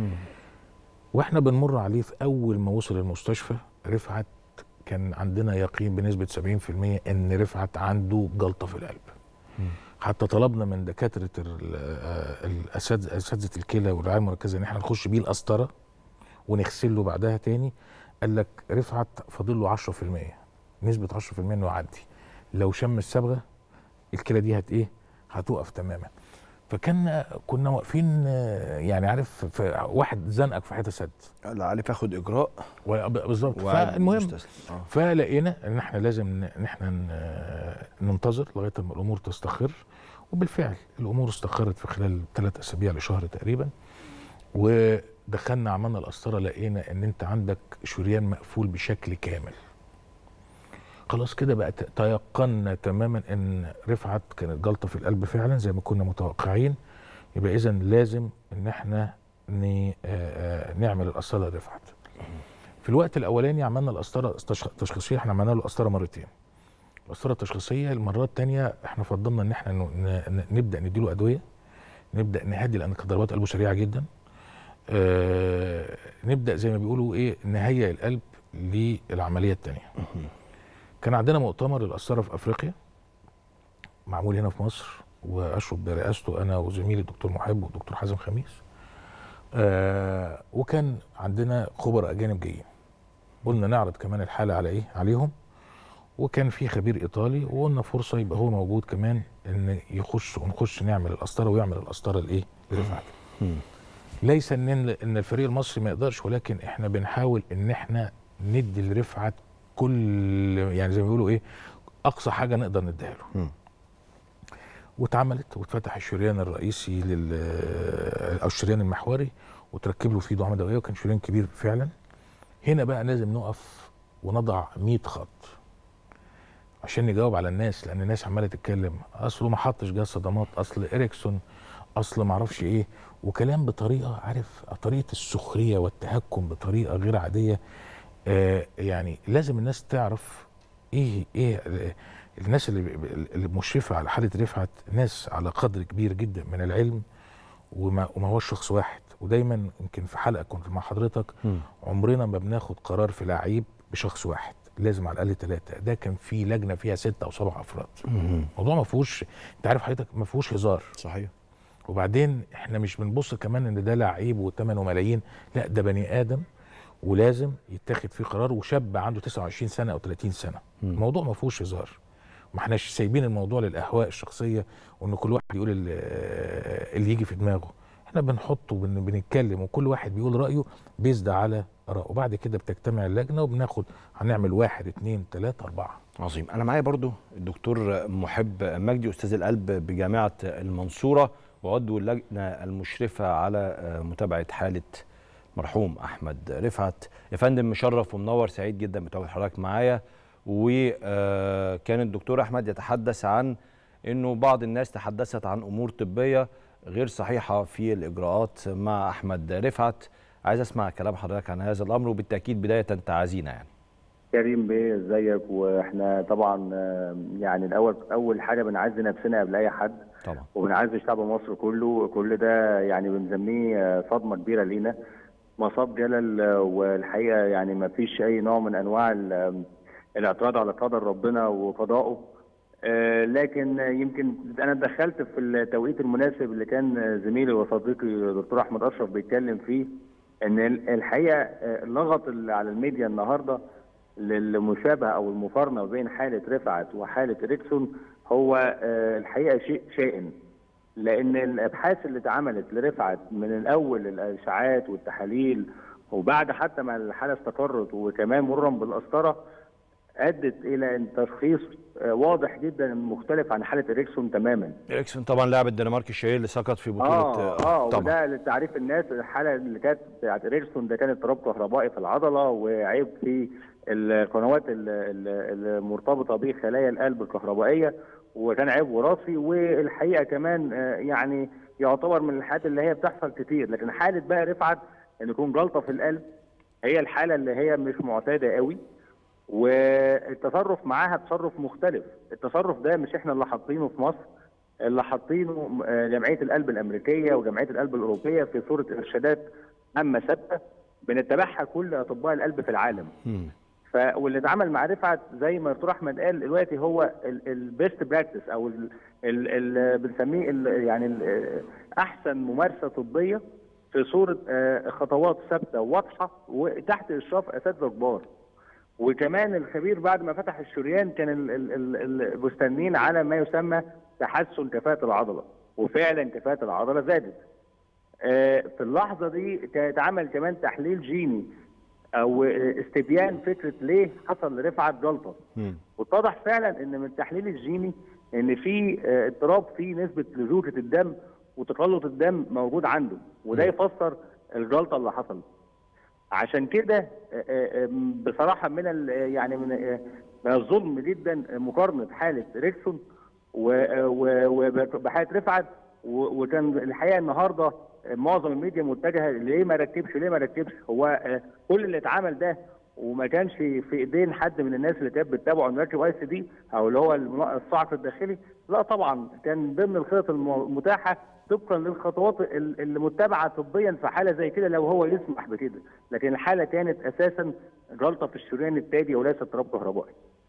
واحنا بنمر عليه في اول ما وصل المستشفى رفعت كان عندنا يقين بنسبه 70% ان رفعت عنده جلطه في القلب حتى طلبنا من دكاتره ال- آه، الاساتذه اساتذه الكلى والرعايه المركزه ان احنا نخش بيه القسطره ونغسله بعدها تاني قال لك رفعت فاضل له 10% نسبه 10% انه يعدي لو شم الصبغه الكلى دي هت ايه هتوقف تماما فكان كنا واقفين آه، يعني عارف في واحد زنقك في حته سد لا عارف اخد اجراء و- بالظبط وقاعد فالمهم مستسلم. آه. فلقينا ان احنا لازم ن- ان احنا ن- ننتظر لغايه ما الامور تستقر وبالفعل الامور استقرت في خلال ثلاث اسابيع لشهر تقريبا ودخلنا عملنا القسطره لقينا ان انت عندك شريان مقفول بشكل كامل خلاص كده بقى ت- تيقنا تماما ان رفعت كانت جلطه في القلب فعلا زي ما كنا متوقعين يبقى اذا لازم ان احنا ن- آه، آه، نعمل القسطره لرفعت في الوقت الاولاني عملنا القسطره التشخ- التشخيصيه احنا عملنا له القسطره مرتين القسطره التشخيصيه المره الثانيه احنا فضلنا ان احنا ن- ن- نبدا نديله ادويه نبدا نهدي لان كانت ضربات قلبه سريعه جدا آه نبدا زي ما بيقولوا ايه نهيئ القلب للعمليه الثانيه كان عندنا مؤتمر للقسطره في افريقيا معمول هنا في مصر واشرف برئاسته انا وزميلي الدكتور محب والدكتور حازم خميس آه وكان عندنا خبراء اجانب جايين قلنا نعرض كمان الحاله على ايه عليهم وكان في خبير ايطالي وقلنا فرصه يبقى هو موجود كمان ان يخش ونخش نعمل القسطره ويعمل القسطره الايه لرفعت ليس ان ان الفريق المصري ما يقدرش ولكن احنا بنحاول ان احنا ندي لرفعت كل يعني زي ما بيقولوا ايه اقصى حاجه نقدر نديها له مم. واتعملت واتفتح الشريان الرئيسي لل او الشريان المحوري وتركب له فيه دعامه دوائيه وكان شريان كبير فعلا هنا بقى لازم نقف ونضع 100 خط عشان نجاوب على الناس لان الناس عماله تتكلم اصله ما حطش جهاز صدمات اصل اريكسون اصل ما اعرفش ايه وكلام بطريقه عارف طريقه السخريه والتهكم بطريقه غير عاديه آه يعني لازم الناس تعرف ايه ايه آه، الناس اللي اللي مشرفه على حاله رفعت ناس على قدر كبير جدا من العلم وما وما هوش شخص واحد ودايما يمكن في حلقه كنت مع حضرتك مم. عمرنا ما بناخد قرار في لعيب بشخص واحد لازم على الاقل ثلاثه ده كان في لجنه فيها ستة او سبع افراد مم. الموضوع ما فيهوش انت عارف حضرتك ما فيهوش هزار صحيح وبعدين احنا مش بنبص كمان ان ده لعيب وثمنه ملايين لا ده بني ادم ولازم يتاخد فيه قرار وشاب عنده 29 سنه او 30 سنه مم. الموضوع ما فيهوش هزار ما احناش سايبين الموضوع للاهواء الشخصيه وان كل واحد يقول ال- اللي يجي في دماغه احنا بنحطه وبن- بنتكلم وكل واحد بيقول رايه بيزد على اراءه وبعد كده بتجتمع اللجنه وبناخد هنعمل واحد اتنين تلاته اربعه عظيم انا معايا برضو الدكتور محب مجدي استاذ القلب بجامعه المنصوره وعضو اللجنه المشرفه على متابعه حاله مرحوم احمد رفعت يا فندم مشرف ومنور سعيد جدا بتواجد حضرتك معايا وكان الدكتور احمد يتحدث عن انه بعض الناس تحدثت عن امور طبيه غير صحيحه في الاجراءات مع احمد رفعت عايز اسمع كلام حضرتك عن هذا الامر وبالتاكيد بدايه تعزينا يعني كريم بيه ازيك واحنا طبعا آه، يعني الاول اول حاجه بنعزي نفسنا قبل اي حد طبعا وبنعزي شعب مصر كله كل ده يعني بنسميه آه، صدمه كبيره لينا مصاب جلل آه، والحقيقه يعني ما فيش اي نوع من انواع ال- آه، الاعتراض على قدر ربنا وقضائه آه، لكن آه، يمكن انا اتدخلت في التوقيت المناسب اللي كان آه، زميلي وصديقي دكتور احمد اشرف بيتكلم فيه ان ال- الحقيقه آه، اللغط اللي على الميديا النهارده للمشابهه او المقارنه بين حاله رفعت وحاله اريكسون هو آه، الحقيقه شيء شائن لان الابحاث اللي اتعملت لرفعت من الاول الاشعاعات والتحاليل وبعد حتى ما الحاله استقرت وكمان مرا بالقسطره ادت الى ان تشخيص آه، واضح جدا مختلف عن حاله اريكسون تماما اريكسون طبعا لاعب الدنمارك الشهير اللي سقط في بطوله اه اه طبعا وده لتعريف الناس الحاله اللي كانت بتاعت اريكسون ده كان اضطراب كهربائي في العضله وعيب في القنوات ال- ال- المرتبطه بخلايا القلب الكهربائيه وكان عيب وراثي والحقيقه كمان آه، يعني يعتبر من الحالات اللي هي بتحصل كتير لكن حاله بقى رفعت ان يكون جلطه في القلب هي الحاله اللي هي مش معتاده قوي والتصرف معاها تصرف مختلف التصرف ده مش احنا اللي حاطينه في مصر اللي حاطينه آه، جمعيه القلب الامريكيه وجمعيه القلب الاوروبيه في صوره ارشادات عامه ثابته بنتبعها كل اطباء القلب في العالم مم. ف واللي اتعمل مع رفعت زي ما دكتور احمد قال دلوقتي هو البيست براكتس او ال ال ال بنسميه ال يعني ال احسن ممارسه طبيه في صوره آه، خطوات ثابته واضحه وتحت اشراف اساتذه كبار وكمان الخبير بعد ما فتح الشريان كان ال- ال- ال- ال- مستنين على ما يسمى تحسن كفاءه العضله وفعلا كفاءه العضله زادت آه، في اللحظه دي اتعمل كمان تحليل جيني او آه، استبيان فكره ليه حصل لرفعت جلطه مم. واتضح فعلا ان من التحليل الجيني ان في آه، اضطراب في نسبه لزوجه الدم وتقلط الدم موجود عنده وده يفسر الجلطه اللي حصلت عشان كده آه، آه، بصراحه من ال- يعني من آه، من الظلم جدا مقارنه حاله ريكسون و- و- وبحاله رفعت و- وكان الحقيقه النهارده معظم الميديا متجهه ليه ما ركبش ليه ما ركبش هو آه، كل اللي اتعمل ده وما كانش في ايدين حد من الناس اللي كانت بتتابعه انه يركب اي سي دي او اللي هو الم- الصعق الداخلي لا طبعا كان ضمن الخطط الم- المتاحه طبقا للخطوات ال- اللي متبعه طبيا في حاله زي كده لو هو يسمح بكده لكن الحاله كانت اساسا جلطه في الشريان التالي وليس اضطراب كهربائي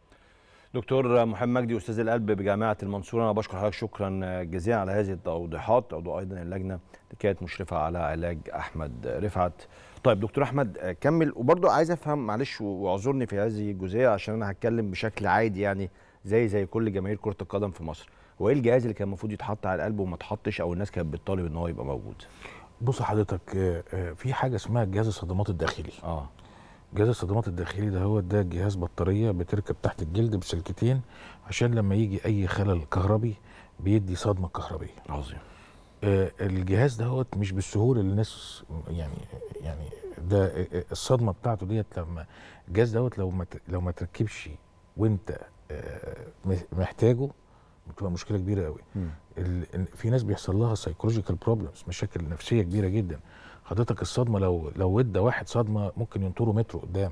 دكتور محمد مجدي استاذ القلب بجامعه المنصوره انا بشكر حضرتك شكرا جزيلا على هذه التوضيحات عضو ايضا اللجنه اللي كانت مشرفه على علاج احمد رفعت طيب دكتور احمد كمل وبرضه عايز افهم معلش واعذرني في هذه الجزئيه عشان انا هتكلم بشكل عادي يعني زي زي كل جماهير كره القدم في مصر هو ايه الجهاز اللي كان المفروض يتحط على القلب وما اتحطش او الناس كانت بتطالب ان هو يبقى موجود بص حضرتك آه، آه، في حاجه اسمها جهاز الصدمات الداخلي اه جهاز الصدمات الداخلي ده هو ده جهاز بطاريه بتركب تحت الجلد بسلكتين عشان لما يجي اي خلل كهربي بيدي صدمه كهربيه عظيم آه، الجهاز دهوت مش بالسهوله اللي الناس يعني يعني ده آه، آه، الصدمه بتاعته ديت لما الجهاز دوت لو ما ت- لو ما تركبش وانت آه، م- محتاجه بتبقى مشكله كبيره قوي مم. ال- إن في ناس بيحصل لها سايكولوجيكال بروبلمز مشاكل نفسيه كبيره جدا حضرتك الصدمه لو لو ادى واحد صدمه ممكن ينطره متر قدام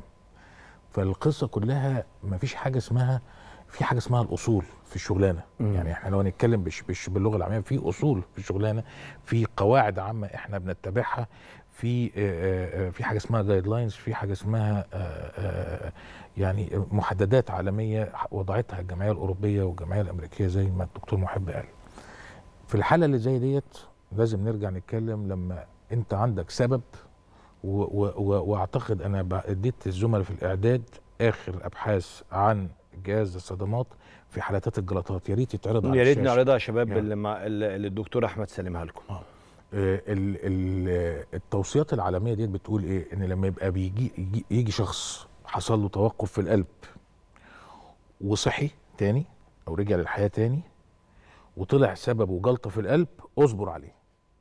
فالقصه كلها ما فيش حاجه اسمها في حاجه اسمها الاصول في الشغلانه مم. يعني احنا لو هنتكلم بش بش باللغه العاميه في اصول في الشغلانه في قواعد عامه احنا بنتبعها في آه، آه، آه، في حاجه اسمها جايد لاينز في حاجه اسمها آه، آه، يعني محددات عالميه وضعتها الجمعيه الاوروبيه والجمعيه الامريكيه زي ما الدكتور محب قال في الحاله اللي زي ديت لازم نرجع نتكلم لما انت عندك سبب و و و واعتقد انا بع- اديت الزملاء في الاعداد اخر ابحاث عن جهاز الصدمات في حالات الجلطات يا ريت يتعرض على يا ريت الشاشة. نعرضها يا شباب يعني. اللي, مع اللي اللي الدكتور احمد سلمها لكم آه، ال ال التوصيات العالميه ديت بتقول ايه ان لما يبقى بيجي يجي, يجي شخص حصل له توقف في القلب وصحي تاني او رجع للحياه تاني وطلع سببه جلطه في القلب اصبر عليه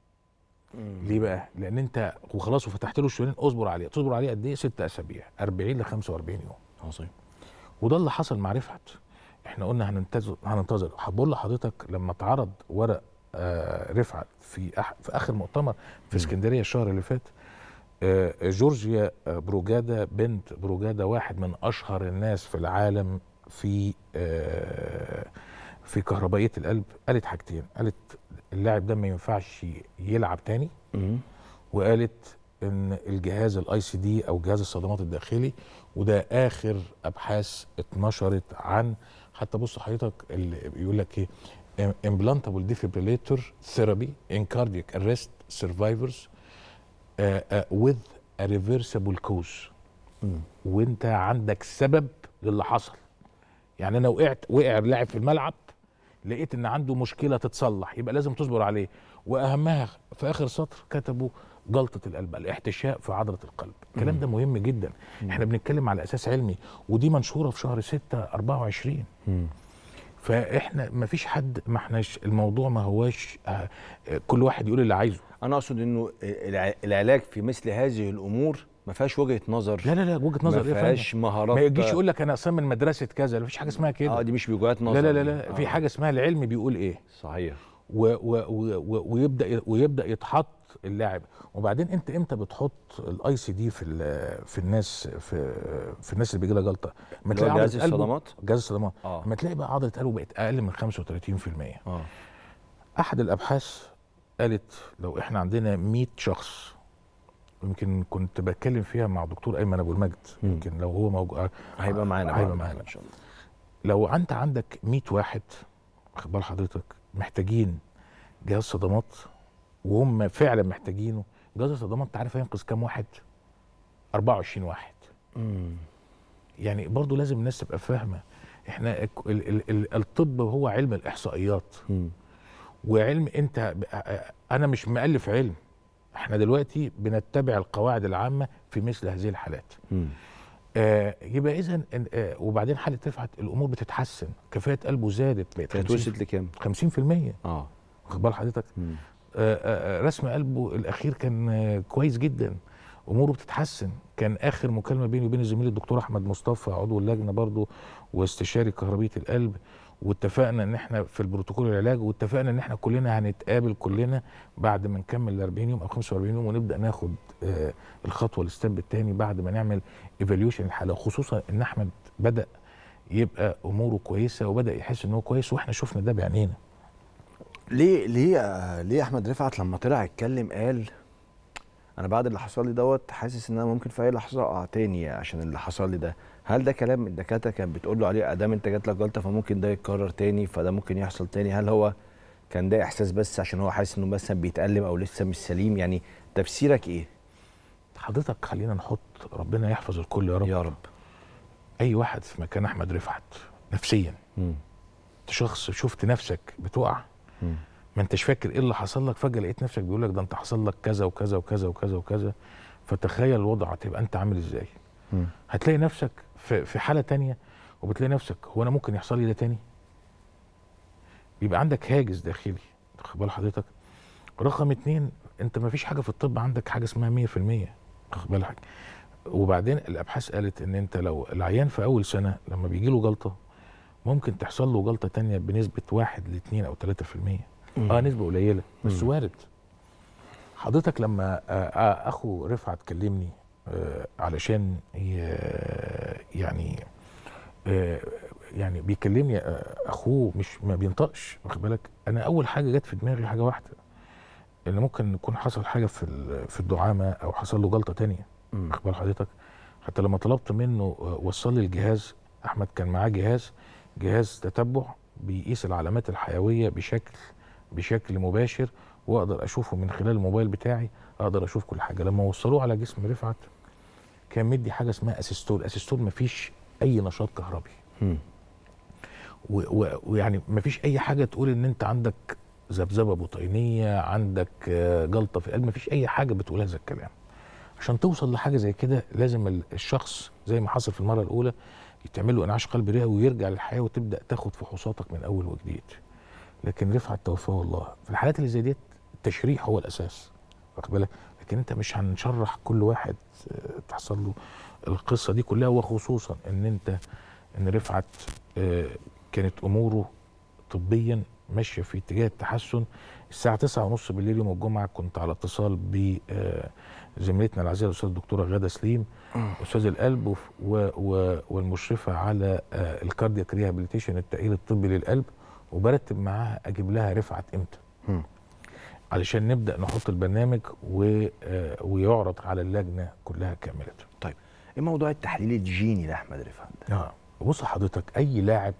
ليه بقى لان انت وخلاص وفتحت له الشريان اصبر عليه تصبر عليه قد ايه ست اسابيع 40 ل 45 يوم عظيم وده اللي حصل مع رفعت احنا قلنا هننتظر هننتظر هقول لحضرتك لما اتعرض ورق آه رفعت في أح في اخر مؤتمر في اسكندريه الشهر اللي فات آه جورجيا آه، بروجادا بنت بروجادا واحد من اشهر الناس في العالم في آه في كهربائيه القلب قالت حاجتين قالت اللاعب ده ما ينفعش يلعب تاني مم. وقالت ان الجهاز الاي سي دي او جهاز الصدمات الداخلي وده اخر ابحاث اتنشرت عن حتى بص حضرتك اللي بيقول لك ايه implantable defibrillator therapy in cardiac arrest survivors uh, uh, with a reversible cause مم. وانت عندك سبب للي حصل يعني انا وقعت وقع اللاعب في الملعب لقيت ان عنده مشكله تتصلح يبقى لازم تصبر عليه واهمها في اخر سطر كتبوا جلطه القلب الاحتشاء في عضله القلب الكلام ده مهم جدا احنا بنتكلم على اساس علمي ودي منشوره في شهر 6 24 مم. فاحنا ما فيش حد ما احناش الموضوع ما هواش آه، آه، كل واحد يقول اللي عايزه انا اقصد انه الع- العلاج في مثل هذه الامور ما فيهاش وجهه نظر لا لا لا وجهه نظر ما إيه يا فندم؟ فيهاش مهارات ما يجيش يقول لك انا اصلا من مدرسه كذا ما فيش حاجه اسمها كده اه دي مش بوجهات نظر لا لا لا, دي. لا آه. في حاجه اسمها العلم بيقول ايه صحيح و و و و ويبدا ويبدا يتحط اللاعب وبعدين انت امتى بتحط الاي سي دي في ال- في الناس في في الناس اللي بيجي لها جلطه ما اللي هو تلاقي جهاز عضلة قلبه- الصدمات؟ جهاز الصدمات اه ما تلاقي بقى عضله قلبه بقت اقل من 35% اه احد الابحاث قالت لو احنا عندنا 100 شخص يمكن كنت بتكلم فيها مع دكتور ايمن ابو المجد مم. يمكن لو هو موجود هيبقى معانا هيبقى بعد معانا ان شاء الله لو انت عندك 100 واحد واخد بال حضرتك محتاجين جهاز صدمات وهم فعلا محتاجينه جهاز الصدمات انت عارف هينقذ كام واحد 24 واحد مم. يعني برضو لازم الناس تبقى فاهمه احنا ال ال ال الطب هو علم الاحصائيات مم. وعلم انت انا مش مؤلف علم احنا دلوقتي بنتبع القواعد العامه في مثل هذه الحالات مم. آه يبقى اذا آه وبعدين حاله رفعت الامور بتتحسن كفاءه قلبه زادت بقت كانت 50 وصلت لكام؟ 50% اه واخد بال حضرتك مم. آه، آه، آه، رسم قلبه الاخير كان آه، كويس جدا اموره بتتحسن كان اخر مكالمه بيني وبين زميلي الدكتور احمد مصطفى عضو اللجنه برضو واستشاري كهربيه القلب واتفقنا ان احنا في البروتوكول العلاج واتفقنا ان احنا كلنا هنتقابل كلنا بعد ما نكمل ال 40 يوم او 45 يوم ونبدا ناخد آه، الخطوه الستيب الثاني بعد ما نعمل ايفاليوشن الحاله خصوصا ان احمد بدا يبقى اموره كويسه وبدا يحس ان هو كويس واحنا شفنا ده بعينينا ليه ليه آه، ليه احمد رفعت لما طلع اتكلم قال انا بعد اللي حصل لي دوت حاسس ان انا ممكن في اي لحظه اقع تاني عشان اللي حصل لي ده هل ده كلام الدكاتره كانت بتقول له عليه ادام انت جات لك جلطه فممكن ده يتكرر تاني فده ممكن يحصل تاني هل هو كان ده احساس بس عشان هو حاسس انه مثلا بيتألم او لسه مش سليم يعني تفسيرك ايه حضرتك خلينا نحط ربنا يحفظ الكل يا رب يا رب اي واحد في مكان احمد رفعت نفسيا مم. انت شخص شفت نفسك بتقع مم. ما انتش فاكر ايه اللي حصل لك فجاه لقيت نفسك بيقول لك ده انت حصل لك كذا وكذا وكذا وكذا وكذا فتخيل الوضع هتبقى انت عامل ازاي مم. هتلاقي نفسك في في حاله تانية وبتلاقي نفسك هو انا ممكن يحصل لي ده تاني بيبقى عندك هاجس داخلي واخد بال حضرتك رقم اتنين انت ما فيش حاجه في الطب عندك حاجه اسمها 100% واخد بالك وبعدين الابحاث قالت ان انت لو العيان في اول سنه لما بيجي له جلطه ممكن تحصل له جلطه تانية بنسبه 1 ل 2 او 3% اه نسبه قليله بس مم. وارد حضرتك لما آه، آه، اخو رفعت كلمني آه، علشان ي- يعني آه، يعني بيكلمني آه، اخوه مش ما بينطقش واخد بالك انا اول حاجه جت في دماغي حاجه واحده ان ممكن يكون حصل حاجه في ال- في الدعامه او حصل له جلطه تانية مم. واخد بال حضرتك حتى لما طلبت منه آه، وصل لي الجهاز احمد كان معاه جهاز جهاز تتبع بيقيس العلامات الحيويه بشكل بشكل مباشر واقدر اشوفه من خلال الموبايل بتاعي اقدر اشوف كل حاجه لما وصلوه على جسم رفعت كان مدي حاجه اسمها اسيستول اسيستول مفيش اي نشاط كهربي مم. و- و- ويعني مفيش اي حاجه تقول ان انت عندك ذبذبه بطينيه عندك آه، جلطه في القلب مفيش اي حاجه بتقول هذا الكلام عشان توصل لحاجه زي كده لازم ال- الشخص زي ما حصل في المره الاولى يتعمل له انعاش قلب رئوي ويرجع للحياه وتبدا تاخد فحوصاتك من اول وجديد لكن رفعت توفاه الله في الحالات اللي زي ديت التشريح هو الاساس واخد بالك لكن انت مش هنشرح كل واحد آه، تحصل له القصه دي كلها وخصوصا ان انت ان رفعت آه، كانت اموره طبيا ماشيه في اتجاه التحسن الساعه 9 ونص بالليل يوم الجمعه كنت على اتصال بزميلتنا العزيزه الاستاذه الدكتوره غاده سليم استاذ القلب وف- و و والمشرفه على آه، الكاردياك ريهابيليتيشن التاهيل الطبي للقلب وبرتب معاها اجيب لها رفعت امتى مم. علشان نبدا نحط البرنامج و آه، ويعرض على اللجنه كلها كامله طيب ايه موضوع التحليل الجيني لاحمد رفعت ده؟ اه بص حضرتك اي لاعب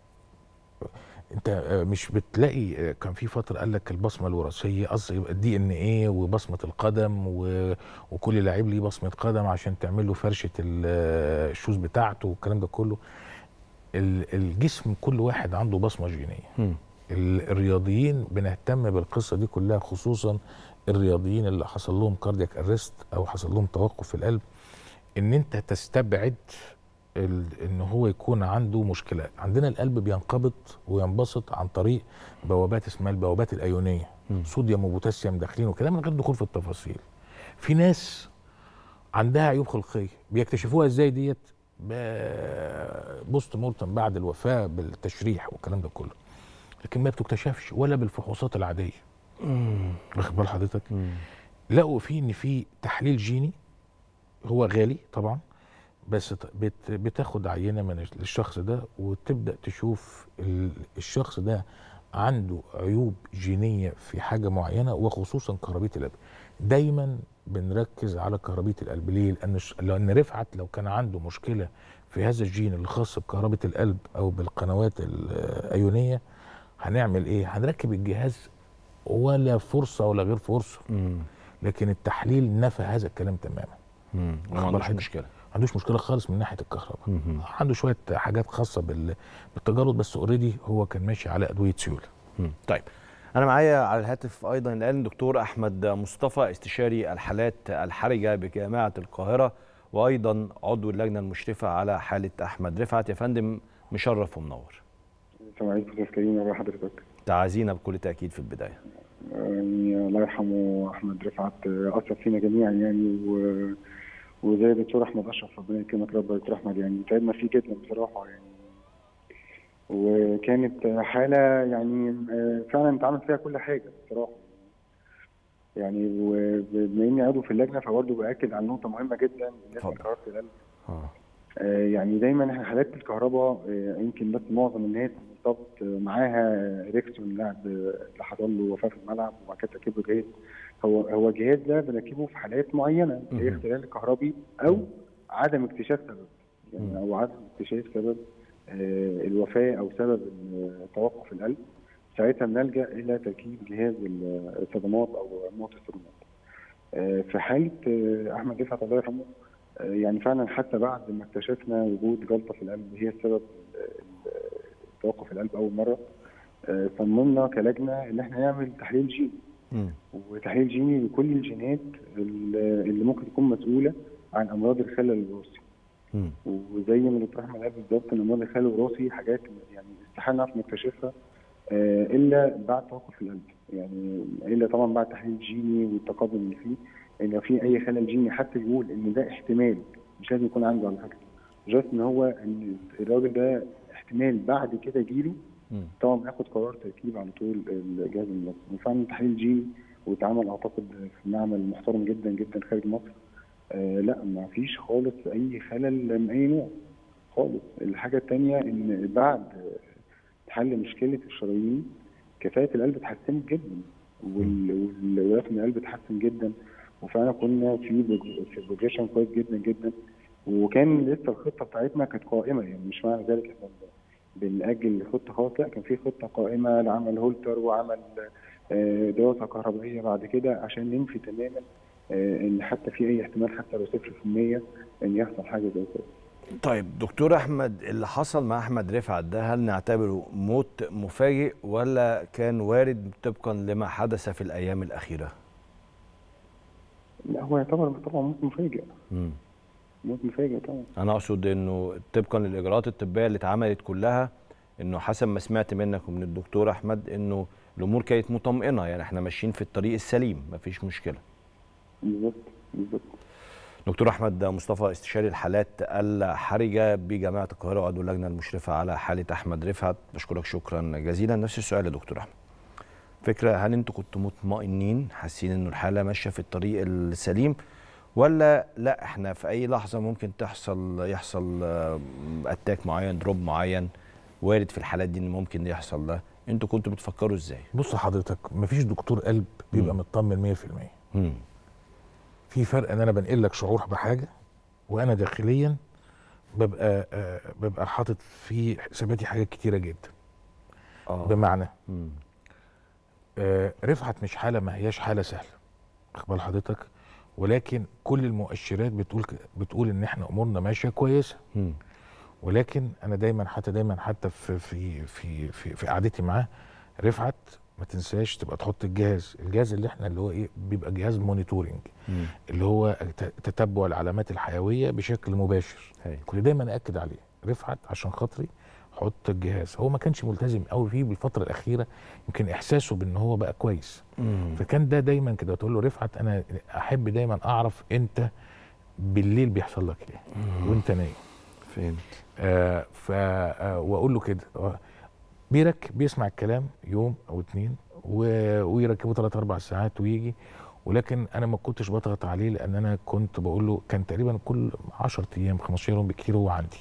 انت آه، مش بتلاقي آه، كان في فتره قال لك البصمه الوراثيه قصدي يبقى الدي ان ايه وبصمه القدم و... وكل لعيب ليه بصمه قدم عشان تعمل له فرشه ال- آه، الشوز بتاعته والكلام ده كله ال- الجسم كل واحد عنده بصمه جينيه مم. ال- الرياضيين بنهتم بالقصه دي كلها خصوصا الرياضيين اللي حصل لهم كاردياك ارست او حصل لهم توقف في القلب ان انت تستبعد ال- ان هو يكون عنده مشكله عندنا القلب بينقبض وينبسط عن طريق بوابات اسمها البوابات الايونيه مم. صوديوم وبوتاسيوم داخلين وكده من غير دخول في التفاصيل في ناس عندها عيوب خلقيه بيكتشفوها ازاي ديت ب- بوست مورتم بعد الوفاه بالتشريح والكلام ده كله لكن ما بتكتشفش ولا بالفحوصات العاديه واخد بال حضرتك لقوا فيه ان في تحليل جيني هو غالي طبعا بس ت- بت بتاخد عينه من الش- الشخص ده وتبدا تشوف ال- الشخص ده عنده عيوب جينيه في حاجه معينه وخصوصا كهربيه القلب دايما بنركز على كهربيه القلب ليه لان الش- لان رفعت لو كان عنده مشكله في هذا الجين اللي خاص بكهربه القلب او بالقنوات الايونيه هنعمل ايه هنركب الجهاز ولا فرصه ولا غير فرصه لكن التحليل نفى هذا الكلام تماما ما واخد عندوش بال حضرتك؟ مشكله ما عندوش مشكله خالص من ناحيه الكهرباء عنده شويه حاجات خاصه بال- بالتجارب بس اوريدي هو كان ماشي على ادويه سيوله مم. طيب انا معايا على الهاتف ايضا الان دكتور احمد مصطفى استشاري الحالات الحرجه بجامعه القاهره وايضا عضو اللجنه المشرفه على حاله احمد رفعت يا فندم مشرف ومنور السلام عليكم استاذ كريم ورحمه حضرتك تعازينا بكل تاكيد في البدايه يعني الله يرحمه احمد رفعت اثر فينا جميعا يعني و... وزي الدكتور احمد اشرف ربنا يكرمك رب يا دكتور احمد يعني تعبنا فيه جدا بصراحه يعني وكانت حاله يعني آه، فعلا اتعمل فيها كل حاجه بصراحه يعني وبما اني عضو في اللجنه فبرضه باكد على نقطه مهمه جدا بالنسبه اتفضل. لكهرباء القلب اه آه، يعني دايما احنا حالات الكهرباء آه، يمكن بس معظم الناس مرتبط معاها ريكسون لاعب اللي حصل له وفاه في الملعب وبعد كده ركب له جهاز هو هو الجهاز ده بنركبه في حالات معينه هي مهم. اختلال كهربي او عدم اكتشاف سبب يعني او عدم اكتشاف سبب آه، الوفاه او سبب ال- توقف القلب ساعتها بنلجا الى تركيب جهاز الصدمات او موت الصدمات آه، في حاله آه، احمد رفعت الله يرحمه آه، يعني فعلا حتى بعد ما اكتشفنا وجود جلطه في القلب هي السبب ال- ال- توقف القلب اول مره آه، صممنا كلجنه ان احنا نعمل تحليل جيني مم. وتحليل جيني لكل الجينات اللي اللي ممكن تكون مسؤوله عن امراض الخلل الوراثي مم. وزي ما الدكتور احمد قال بالظبط ان امراض الخلل الوراثي حاجات يعني استحاله نعرف نكتشفها آه، الا بعد توقف القلب يعني الا طبعا بعد تحليل جيني والتقدم اللي فيه ان لو في اي خلل جيني حتى يقول ان ده احتمال مش لازم يكون عنده على فكره جاست ان هو ان الراجل ده احتمال بعد كده يجيله مم. طبعا بناخد قرار تركيب على طول الجهاز المنظم وفعلا تحليل جيني واتعمل اعتقد في معمل محترم جدا جدا خارج مصر آه لا ما فيش خالص اي خلل من اي نوع خالص الحاجه الثانيه ان بعد حل مشكله الشرايين كفاءه القلب اتحسنت جدا وال- والرتم القلب اتحسن جدا وفعلا كنا في بروج- في بروجريشن كويس جدا جدا وكان لسه الخطه بتاعتنا كانت قائمه يعني مش معنى ذلك احنا بنأجل الخطه خالص لا كان في خطه قائمه لعمل هولتر وعمل آه، دراسه كهربائيه بعد كده عشان ننفي تماما آه، ان حتى في اي احتمال حتى لو 0% ان يحصل حاجه زي كده طيب دكتور احمد اللي حصل مع احمد رفعت ده هل نعتبره موت مفاجئ ولا كان وارد طبقا لما حدث في الايام الاخيره لا هو يعتبر طبعا موت مفاجئ مم. موت مفاجئ طبعا انا اقصد انه طبقا للاجراءات الطبيه اللي اتعملت كلها انه حسب ما سمعت منك ومن الدكتور احمد انه الامور كانت مطمئنه يعني احنا ماشيين في الطريق السليم مفيش مشكله بالظبط بالظبط دكتور احمد مصطفى استشاري الحالات الحرجه بجامعه القاهره وعضو اللجنه المشرفه على حاله احمد رفعت بشكرك شكرا جزيلا نفس السؤال يا دكتور احمد فكره هل انتوا كنتوا مطمئنين حاسين انه الحاله ماشيه في الطريق السليم ولا لا احنا في اي لحظه ممكن تحصل يحصل آه، اتاك معين دروب معين وارد في الحالات دي ان ممكن يحصل ده انتوا كنتوا بتفكروا ازاي بص حضرتك مفيش دكتور قلب بيبقى مم. مطمن 100% مم. في فرق ان انا بنقل لك شعور بحاجه وانا داخليا ببقى آه ببقى حاطط في حساباتي حاجات كتيره جدا اه بمعنى مم. آه رفعت مش حاله ما هياش حاله سهله واخد بال حضرتك ولكن كل المؤشرات بتقول ك- بتقول ان احنا امورنا ماشيه كويسه مم. ولكن انا دايما حتى دايما حتى في في في في, في قعدتي معاه رفعت ما تنساش تبقى تحط الجهاز الجهاز اللي احنا اللي هو ايه بيبقى جهاز مونيتورنج مم. اللي هو ت- تتبع العلامات الحيويه بشكل مباشر هاي. كنت دايما اكد عليه رفعت عشان خاطري حط الجهاز هو ما كانش ملتزم قوي فيه بالفتره الاخيره يمكن احساسه بان هو بقى كويس مم. فكان ده دايما كده تقول له رفعت انا احب دايما اعرف انت بالليل بيحصل لك ايه وانت نايم فهمت آه ف آه واقول له كده آه بيرك بيسمع الكلام يوم او اتنين و- ويركبه ثلاث اربع ساعات ويجي ولكن انا ما كنتش بضغط عليه لان انا كنت بقول له كان تقريبا كل 10 ايام 15 يوم بالكتير هو عندي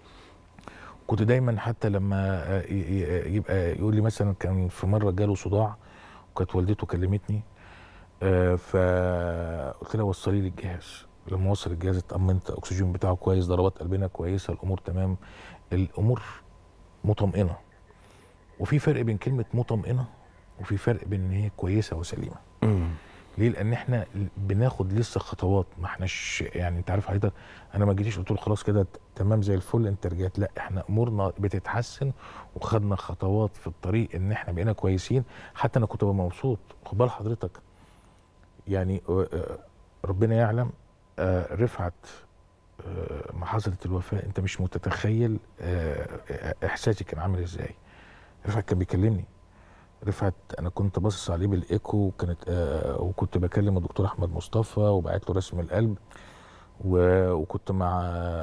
كنت دايما حتى لما آه، ي- ي- يبقى يقول لي مثلا كان في مره جاله صداع وكانت والدته كلمتني آه، فقلت لها وصلي لي الجهاز لما وصل الجهاز اطمنت الاكسجين بتاعه كويس ضربات قلبنا كويسه الامور تمام الامور مطمئنه وفي فرق بين كلمه مطمئنه وفي فرق بين ان هي كويسه وسليمه ليه لان احنا بناخد لسه خطوات ما احناش يعني انت عارف حضرتك انا ما جيتش قلت له خلاص كده تمام زي الفل انت رجعت لا احنا امورنا بتتحسن وخدنا خطوات في الطريق ان احنا بقينا كويسين حتى انا كنت ببقى مبسوط خد بال حضرتك يعني آه، آه، ربنا يعلم آه، رفعت آه، ما حصلت الوفاه انت مش متتخيل آه، آه، احساسي كان عامل ازاي رفعت كان بيكلمني رفعت انا كنت باصص عليه بالايكو وكانت آه وكنت بكلم الدكتور احمد مصطفى وبعت له رسم القلب و- وكنت مع,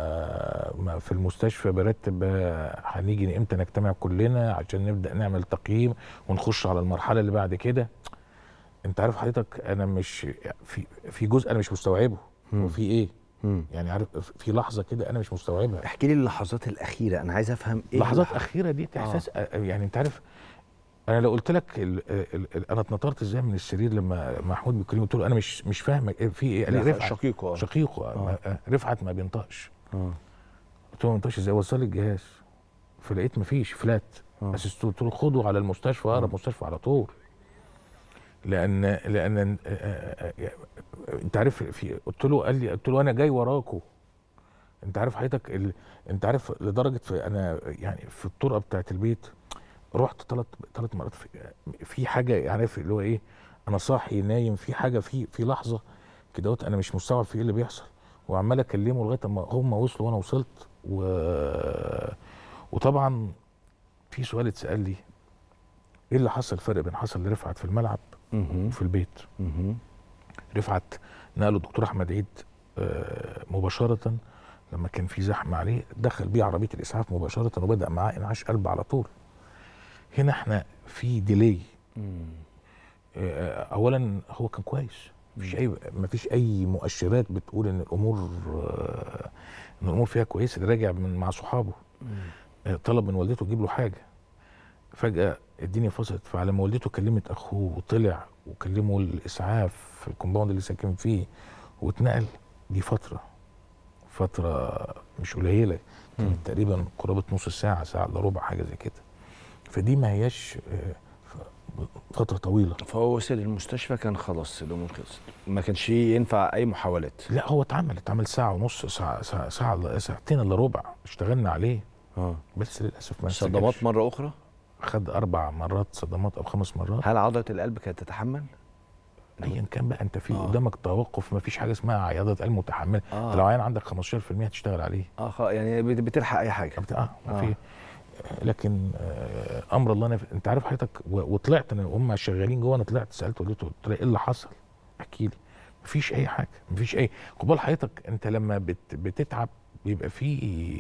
مع في المستشفى برتب آه، هنيجي امتى نجتمع كلنا عشان نبدا نعمل تقييم ونخش على المرحله اللي بعد كده انت عارف حضرتك انا مش في في جزء انا مش مستوعبه وفي ايه يعني عارف في لحظه كده انا مش مستوعبها احكي لي اللحظات الاخيره انا عايز افهم ايه لحظات اللي- اخيره دي احساس آه. يعني انت عارف انا لو قلت لك ال ال ال انا اتنطرت ازاي من السرير لما محمود بيكلمني قلت له انا مش مش فاهمك إيه في ايه قال لي لا، رفعت شقيقه آه. شقيقه آه. آه. آه. رفعت ما بينطقش اه قلت له ما بينطقش ازاي وصل لي الجهاز فلقيت ما فيش فلات آه. بس قلت له خده على المستشفى اقرب مستشفى على طول لان لان آه، آه، آه، انت عارف في قلت له قال لي قلت له انا جاي وراكو انت عارف حضرتك ال... انت عارف لدرجه في انا يعني في الطرقه بتاعت البيت رحت ثلاث ثلاث مرات في, في حاجه عارف اللي هو ايه انا صاحي نايم في حاجه في في لحظه كده انا مش مستوعب في ايه اللي بيحصل وعمال اكلمه لغايه اما هم وصلوا وانا وصلت و... وطبعا في سؤال اتسال لي ايه اللي حصل الفرق بين حصل لرفعت في الملعب مهم. وفي البيت مهم. رفعت نقله الدكتور احمد عيد آه، مباشره لما كان في زحمه عليه دخل بيه عربيه الاسعاف مباشره وبدا معاه انعاش قلب على طول هنا احنا في ديلي آه، اولا هو كان كويس مفيش اي مفيش اي مؤشرات بتقول ان الامور آه، ان الامور فيها كويسه ده راجع من مع صحابه آه، طلب من والدته تجيب له حاجه فجاه الدنيا فصلت فعلى ما والدته كلمت اخوه وطلع وكلموا الاسعاف في الكومباوند اللي ساكن فيه واتنقل دي فتره فتره مش قليله كانت تقريبا قرابه نص ساعه ساعه الا ربع حاجه زي كده فدي ما هياش آه، ف- فتره طويله فهو وصل المستشفى كان خلاص الامور خلصت ما كانش ينفع اي محاولات لا هو اتعمل اتعمل ساعه ونص ساعه ساعه, ساعة إلا- ساعتين الا ربع اشتغلنا عليه اه بس للاسف ما صدمات استجابش. مره اخرى خد اربع مرات صدمات او خمس مرات هل عضله القلب كانت تتحمل ايا كان بقى انت في آه. قدامك توقف ما فيش حاجه اسمها عياده قلب متحمله آه. آه. لو عيان عندك 15% هتشتغل عليه اه خ- يعني بت- بتلحق اي حاجه بت- اه ما آه. في لكن آه امر الله نف... انت عارف حضرتك و- وطلعت انا هم شغالين جوه انا طلعت سالت والدته قلت لها ايه اللي حصل؟ احكي لي مفيش اي حاجه مفيش اي خد بال حضرتك انت لما بت... بتتعب بيبقى في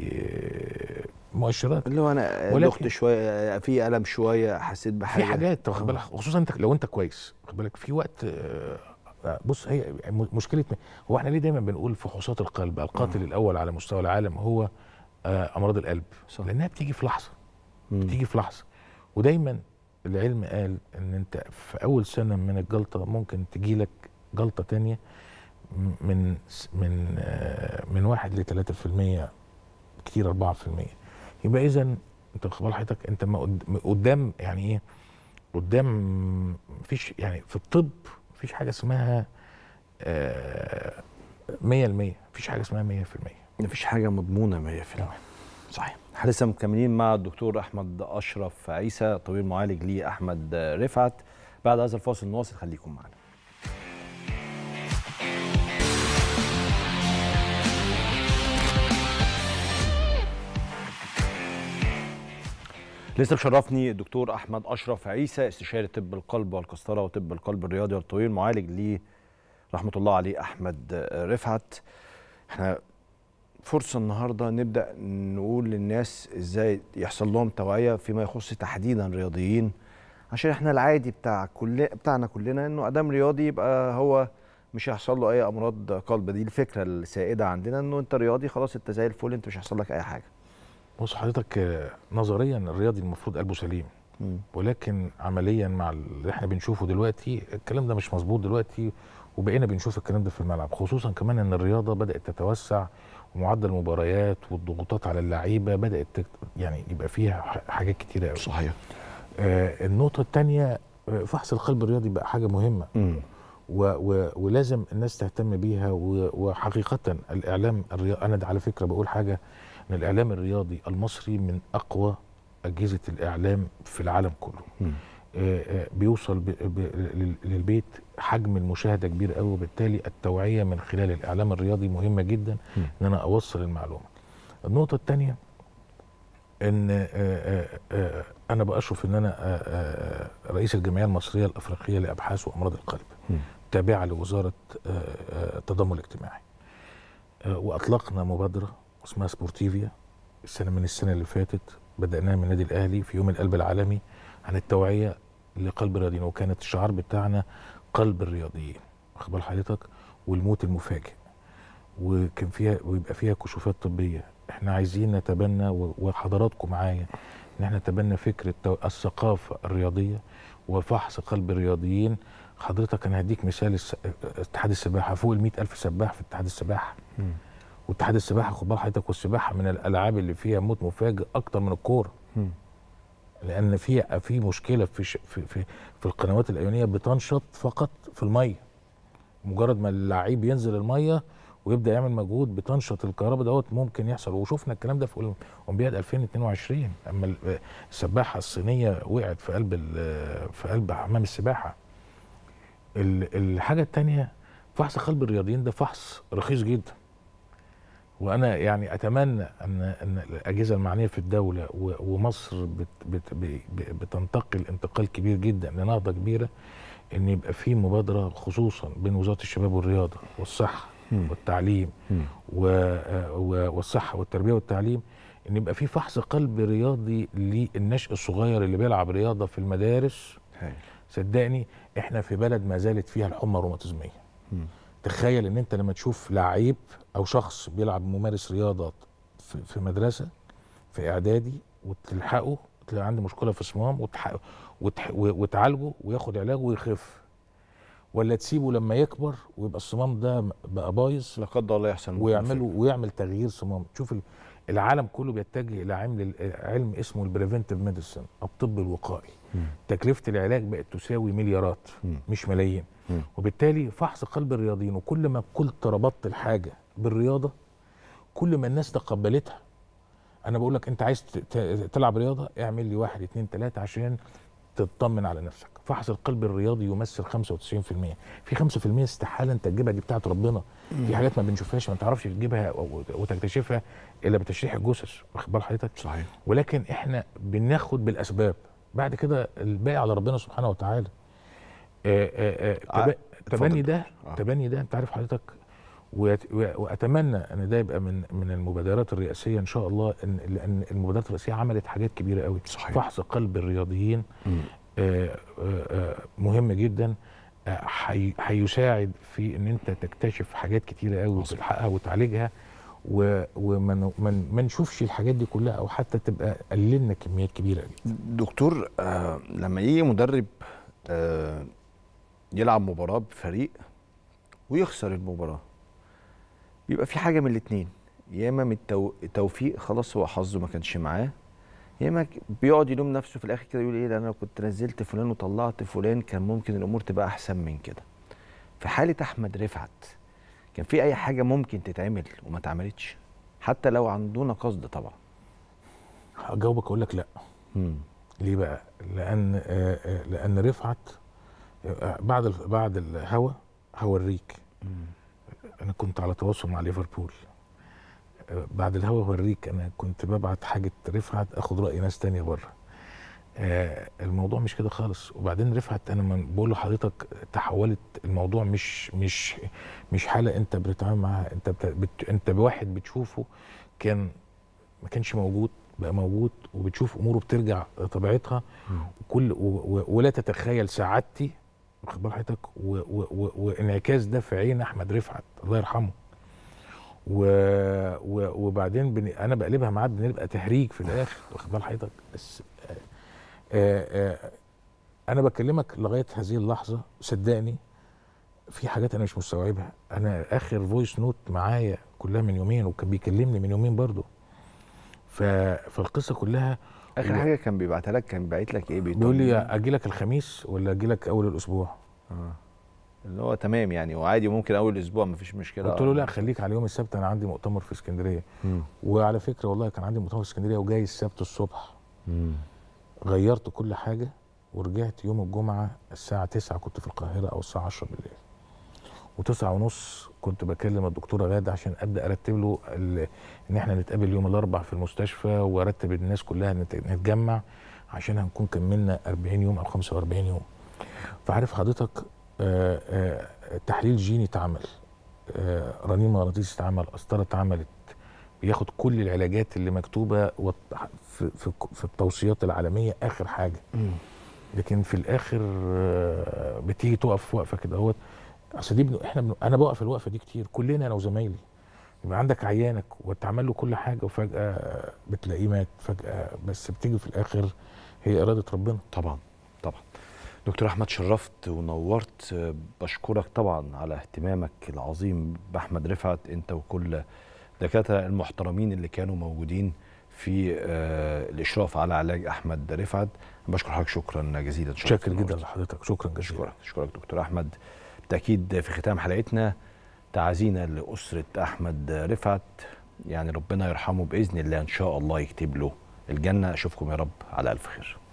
آه، مؤشرات اللي هو انا ولكن- دخت شويه في الم شويه حسيت بحاجه في حاجات واخد آه. بالك خصوصا انت لو انت كويس واخد بالك في وقت آه، آه، بص هي م- مشكله م- هو احنا ليه دايما بنقول فحوصات القلب القاتل الاول على مستوى العالم هو آه، امراض القلب صح. لانها بتيجي في لحظه مم. بتيجي في لحظه ودايما العلم قال ان انت في اول سنه من الجلطه ممكن تجي لك جلطه تانية م- من س- من آه، من 1 ل 3% كتير 4% يبقى اذا انت واخد بال حضرتك انت ما قد- ما قدام يعني ايه قدام مفيش يعني في الطب مفيش حاجه اسمها آه، 100% مفيش حاجه اسمها 100% مفيش حاجه مضمونه 100% صحيح احنا لسه مكملين مع الدكتور احمد اشرف عيسى طبيب معالج ليه احمد رفعت بعد هذا الفاصل نواصل خليكم معنا لسه مشرفني الدكتور احمد اشرف عيسى استشاري طب القلب والقسطره وطب القلب الرياضي والطويل معالج ليه رحمه الله عليه احمد رفعت احنا فرصه النهارده نبدا نقول للناس ازاي يحصل لهم توعيه فيما يخص تحديدا الرياضيين عشان احنا العادي بتاع كل بتاعنا كلنا انه ادام رياضي يبقى هو مش هيحصل له اي امراض قلب دي الفكره السائده عندنا انه انت رياضي خلاص انت زي الفل انت مش هيحصل لك اي حاجه بص حضرتك آه، نظريا الرياضي المفروض قلبه سليم مم. ولكن عمليا مع اللي احنا بنشوفه دلوقتي الكلام ده مش مظبوط دلوقتي وبقينا بنشوف الكلام ده في الملعب خصوصا كمان ان الرياضه بدات تتوسع ومعدل المباريات والضغوطات على اللعيبه بدات تك- يعني يبقى فيها ح- حاجات كتيره قوي صحيح آه النقطه الثانيه فحص القلب الرياضي بقى حاجه مهمه مم. و و ولازم الناس تهتم بيها و وحقيقه الاعلام الرياضي انا ده على فكره بقول حاجه ان الاعلام الرياضي المصري من اقوى اجهزه الاعلام في العالم كله مم. آه، آه، بيوصل ب- ب- لل- للبيت حجم المشاهده كبير قوي وبالتالي التوعيه من خلال الاعلام الرياضي مهمه جدا مم. ان انا اوصل المعلومه. النقطه الثانيه ان آه، آه، آه، انا باشرف ان انا آه، آه، رئيس الجمعيه المصريه الافريقيه لابحاث وامراض القلب مم. تابعه لوزاره آه، آه، التضامن الاجتماعي. آه، واطلقنا مبادره اسمها سبورتيفيا السنه من السنه اللي فاتت بداناها من النادي الاهلي في يوم القلب العالمي عن التوعيه لقلب الرياضيين وكانت الشعار بتاعنا قلب الرياضيين واخد بال حضرتك والموت المفاجئ وكان فيها ويبقى فيها كشوفات طبيه احنا عايزين نتبنى و- وحضراتكم معايا ان احنا نتبنى فكره تو- الثقافه الرياضيه وفحص قلب الرياضيين حضرتك انا هديك مثال الس- اتحاد السباحه فوق ال ألف سباح في اتحاد السباحه مم. واتحاد السباحه خد بال حضرتك والسباحه من الالعاب اللي فيها موت مفاجئ اكتر من الكوره مم. لان في في مشكله في ش- في في, في القنوات الايونيه بتنشط فقط في الميه مجرد ما اللعيب ينزل الميه ويبدا يعمل مجهود بتنشط الكهرباء دوت ممكن يحصل وشفنا الكلام ده في اولمبياد 2022 اما ال- السباحه الصينيه وقعت في قلب ال- في قلب حمام السباحه ال- الحاجه الثانيه فحص قلب الرياضيين ده فحص رخيص جدا وانا يعني اتمنى ان ان الاجهزه المعنيه في الدوله و- ومصر بت بت ب- ب- بتنتقل انتقال كبير جدا لنهضه كبيره ان يبقى في مبادره خصوصا بين وزاره الشباب والرياضه والصحه مم. والتعليم مم. و و- والصحه والتربيه والتعليم ان يبقى في فحص قلب رياضي للنشء الصغير اللي بيلعب رياضه في المدارس هاي. صدقني احنا في بلد ما زالت فيها الحمى الروماتيزميه مم. تخيل ان انت لما تشوف لعيب او شخص بيلعب ممارس رياضه في, في مدرسه في اعدادي وتلحقه تلاقي عنده مشكله في صمام وتح... وتح... و- وتعالجه وياخد علاج ويخف ولا تسيبه لما يكبر ويبقى الصمام ده بقى بايظ لا قدر الله يحصل موت ويعملوا ويعمل تغيير صمام تشوف ال- العالم كله بيتجه الى علم علم اسمه البريفنتيف ميديسن الطب الوقائي مم. تكلفه العلاج بقت تساوي مليارات مم. مش ملايين مم. وبالتالي فحص قلب الرياضيين وكل ما كنت ربطت الحاجه بالرياضه كل ما الناس تقبلتها انا بقول لك انت عايز ت- ت- تلعب رياضه اعمل لي واحد اتنين تلاته عشان تطمن على نفسك فحص القلب الرياضي يمثل 95% في 5% استحاله انت تجيبها دي بتاعت ربنا في حاجات ما بنشوفهاش ما تعرفش تجيبها أو- وتكتشفها الا بتشريح الجثث واخد بال حضرتك صحيح ولكن احنا بناخد بالاسباب بعد كده الباقي على ربنا سبحانه وتعالى آه، آه، آه، ع- تب- تبني اتفضل. ده آه. تبني ده انت عارف حضرتك ويت- و- واتمنى ان ده يبقى من من المبادرات الرئاسيه ان شاء الله ان لان المبادرات الرئاسيه عملت حاجات كبيره قوي صحيح. فحص قلب الرياضيين مم. آه، آه، آه، مهم جدا آه، حي- هيساعد في ان انت تكتشف حاجات كتيره قوي وتلحقها وتعالجها و- وما ن- ما ن- ما نشوفش الحاجات دي كلها او حتى تبقى قللنا كميات كبيره جدا دكتور آه لما يجي مدرب آه يلعب مباراة بفريق ويخسر المباراة بيبقى في حاجة من الاتنين يا اما من التو- التوفيق خلاص هو حظه ما كانش معاه يا اما ك- بيقعد يلوم نفسه في الاخر كده يقول ايه ده انا لو كنت نزلت فلان وطلعت فلان كان ممكن الامور تبقى احسن من كده في حالة احمد رفعت كان في اي حاجة ممكن تتعمل وما اتعملتش حتى لو عن دون قصد طبعا هجاوبك اقول لك لا مم. ليه بقى لان آه، آه، لان رفعت آه، بعد ال- بعد الهوا هوريك انا كنت على تواصل مع ليفربول آه، بعد الهوا هوريك انا كنت ببعت حاجه رفعت اخد راي ناس تانية بره آه الموضوع مش كده خالص وبعدين رفعت انا لما بقول لحضرتك تحولت الموضوع مش مش مش حاله انت بتتعامل معاها انت بت بت انت بواحد بتشوفه كان ما كانش موجود بقى موجود وبتشوف اموره بترجع لطبيعتها وكل و و ولا تتخيل سعادتي واخد بال حضرتك و- و- و- وانعكاس ده في عين احمد رفعت الله يرحمه و... و... وبعدين بن... انا بقلبها معاه بنبقى تهريج في الاخر واخد بال حضرتك بس آه آه آه انا بكلمك لغايه هذه اللحظه صدقني في حاجات انا مش مستوعبها انا اخر فويس نوت معايا كلها من يومين وكان بيكلمني من يومين برضو ف... فالقصه كلها اخر و- حاجه كان بيبعتها لك كان باعت لك ايه بيقول لي بيطمن؟ اجي لك الخميس ولا اجي لك اول الاسبوع آه. اللي هو تمام يعني وعادي ممكن اول اسبوع مفيش مشكله قلت له لا خليك على يوم السبت انا عندي مؤتمر في اسكندريه مم. وعلى فكره والله كان عندي مؤتمر في اسكندريه وجاي السبت الصبح مم. غيرت كل حاجه ورجعت يوم الجمعه الساعه 9 كنت في القاهره او الساعه 10 بالليل وتسعة ونص كنت بكلم الدكتوره غاده عشان ابدا ارتب له ال- ان احنا نتقابل يوم الاربع في المستشفى وارتب الناس كلها نت- نتجمع عشان هنكون كملنا 40 يوم او 45 يوم فعارف حضرتك آه، آه، تحليل جيني اتعمل آه، رنين مغناطيسي اتعمل قسطره اتعملت بياخد كل العلاجات اللي مكتوبه وط- في في في التوصيات العالميه اخر حاجه لكن في الاخر آه، بتيجي تقف وقفه كده اهوت اصل دي بن... احنا بن... انا بقف الوقفه دي كتير كلنا انا وزمايلي يبقى عندك عيانك وتعمل له كل حاجه وفجاه بتلاقيه مات فجاه بس بتيجي في الاخر هي اراده ربنا طبعا طبعا دكتور احمد شرفت ونورت آه، بشكرك طبعا على اهتمامك العظيم باحمد رفعت انت وكل الدكاتره المحترمين اللي كانوا موجودين في آه، الاشراف على علاج احمد رفعت بشكر حضرتك شكرا جزيلا شرفت شاكر جدا ونورت. لحضرتك شكرا جزيلا اشكرك اشكرك دكتور احمد بالتاكيد في ختام حلقتنا تعزينا لاسره احمد رفعت يعني ربنا يرحمه باذن الله ان شاء الله يكتب له الجنه اشوفكم يا رب على الف خير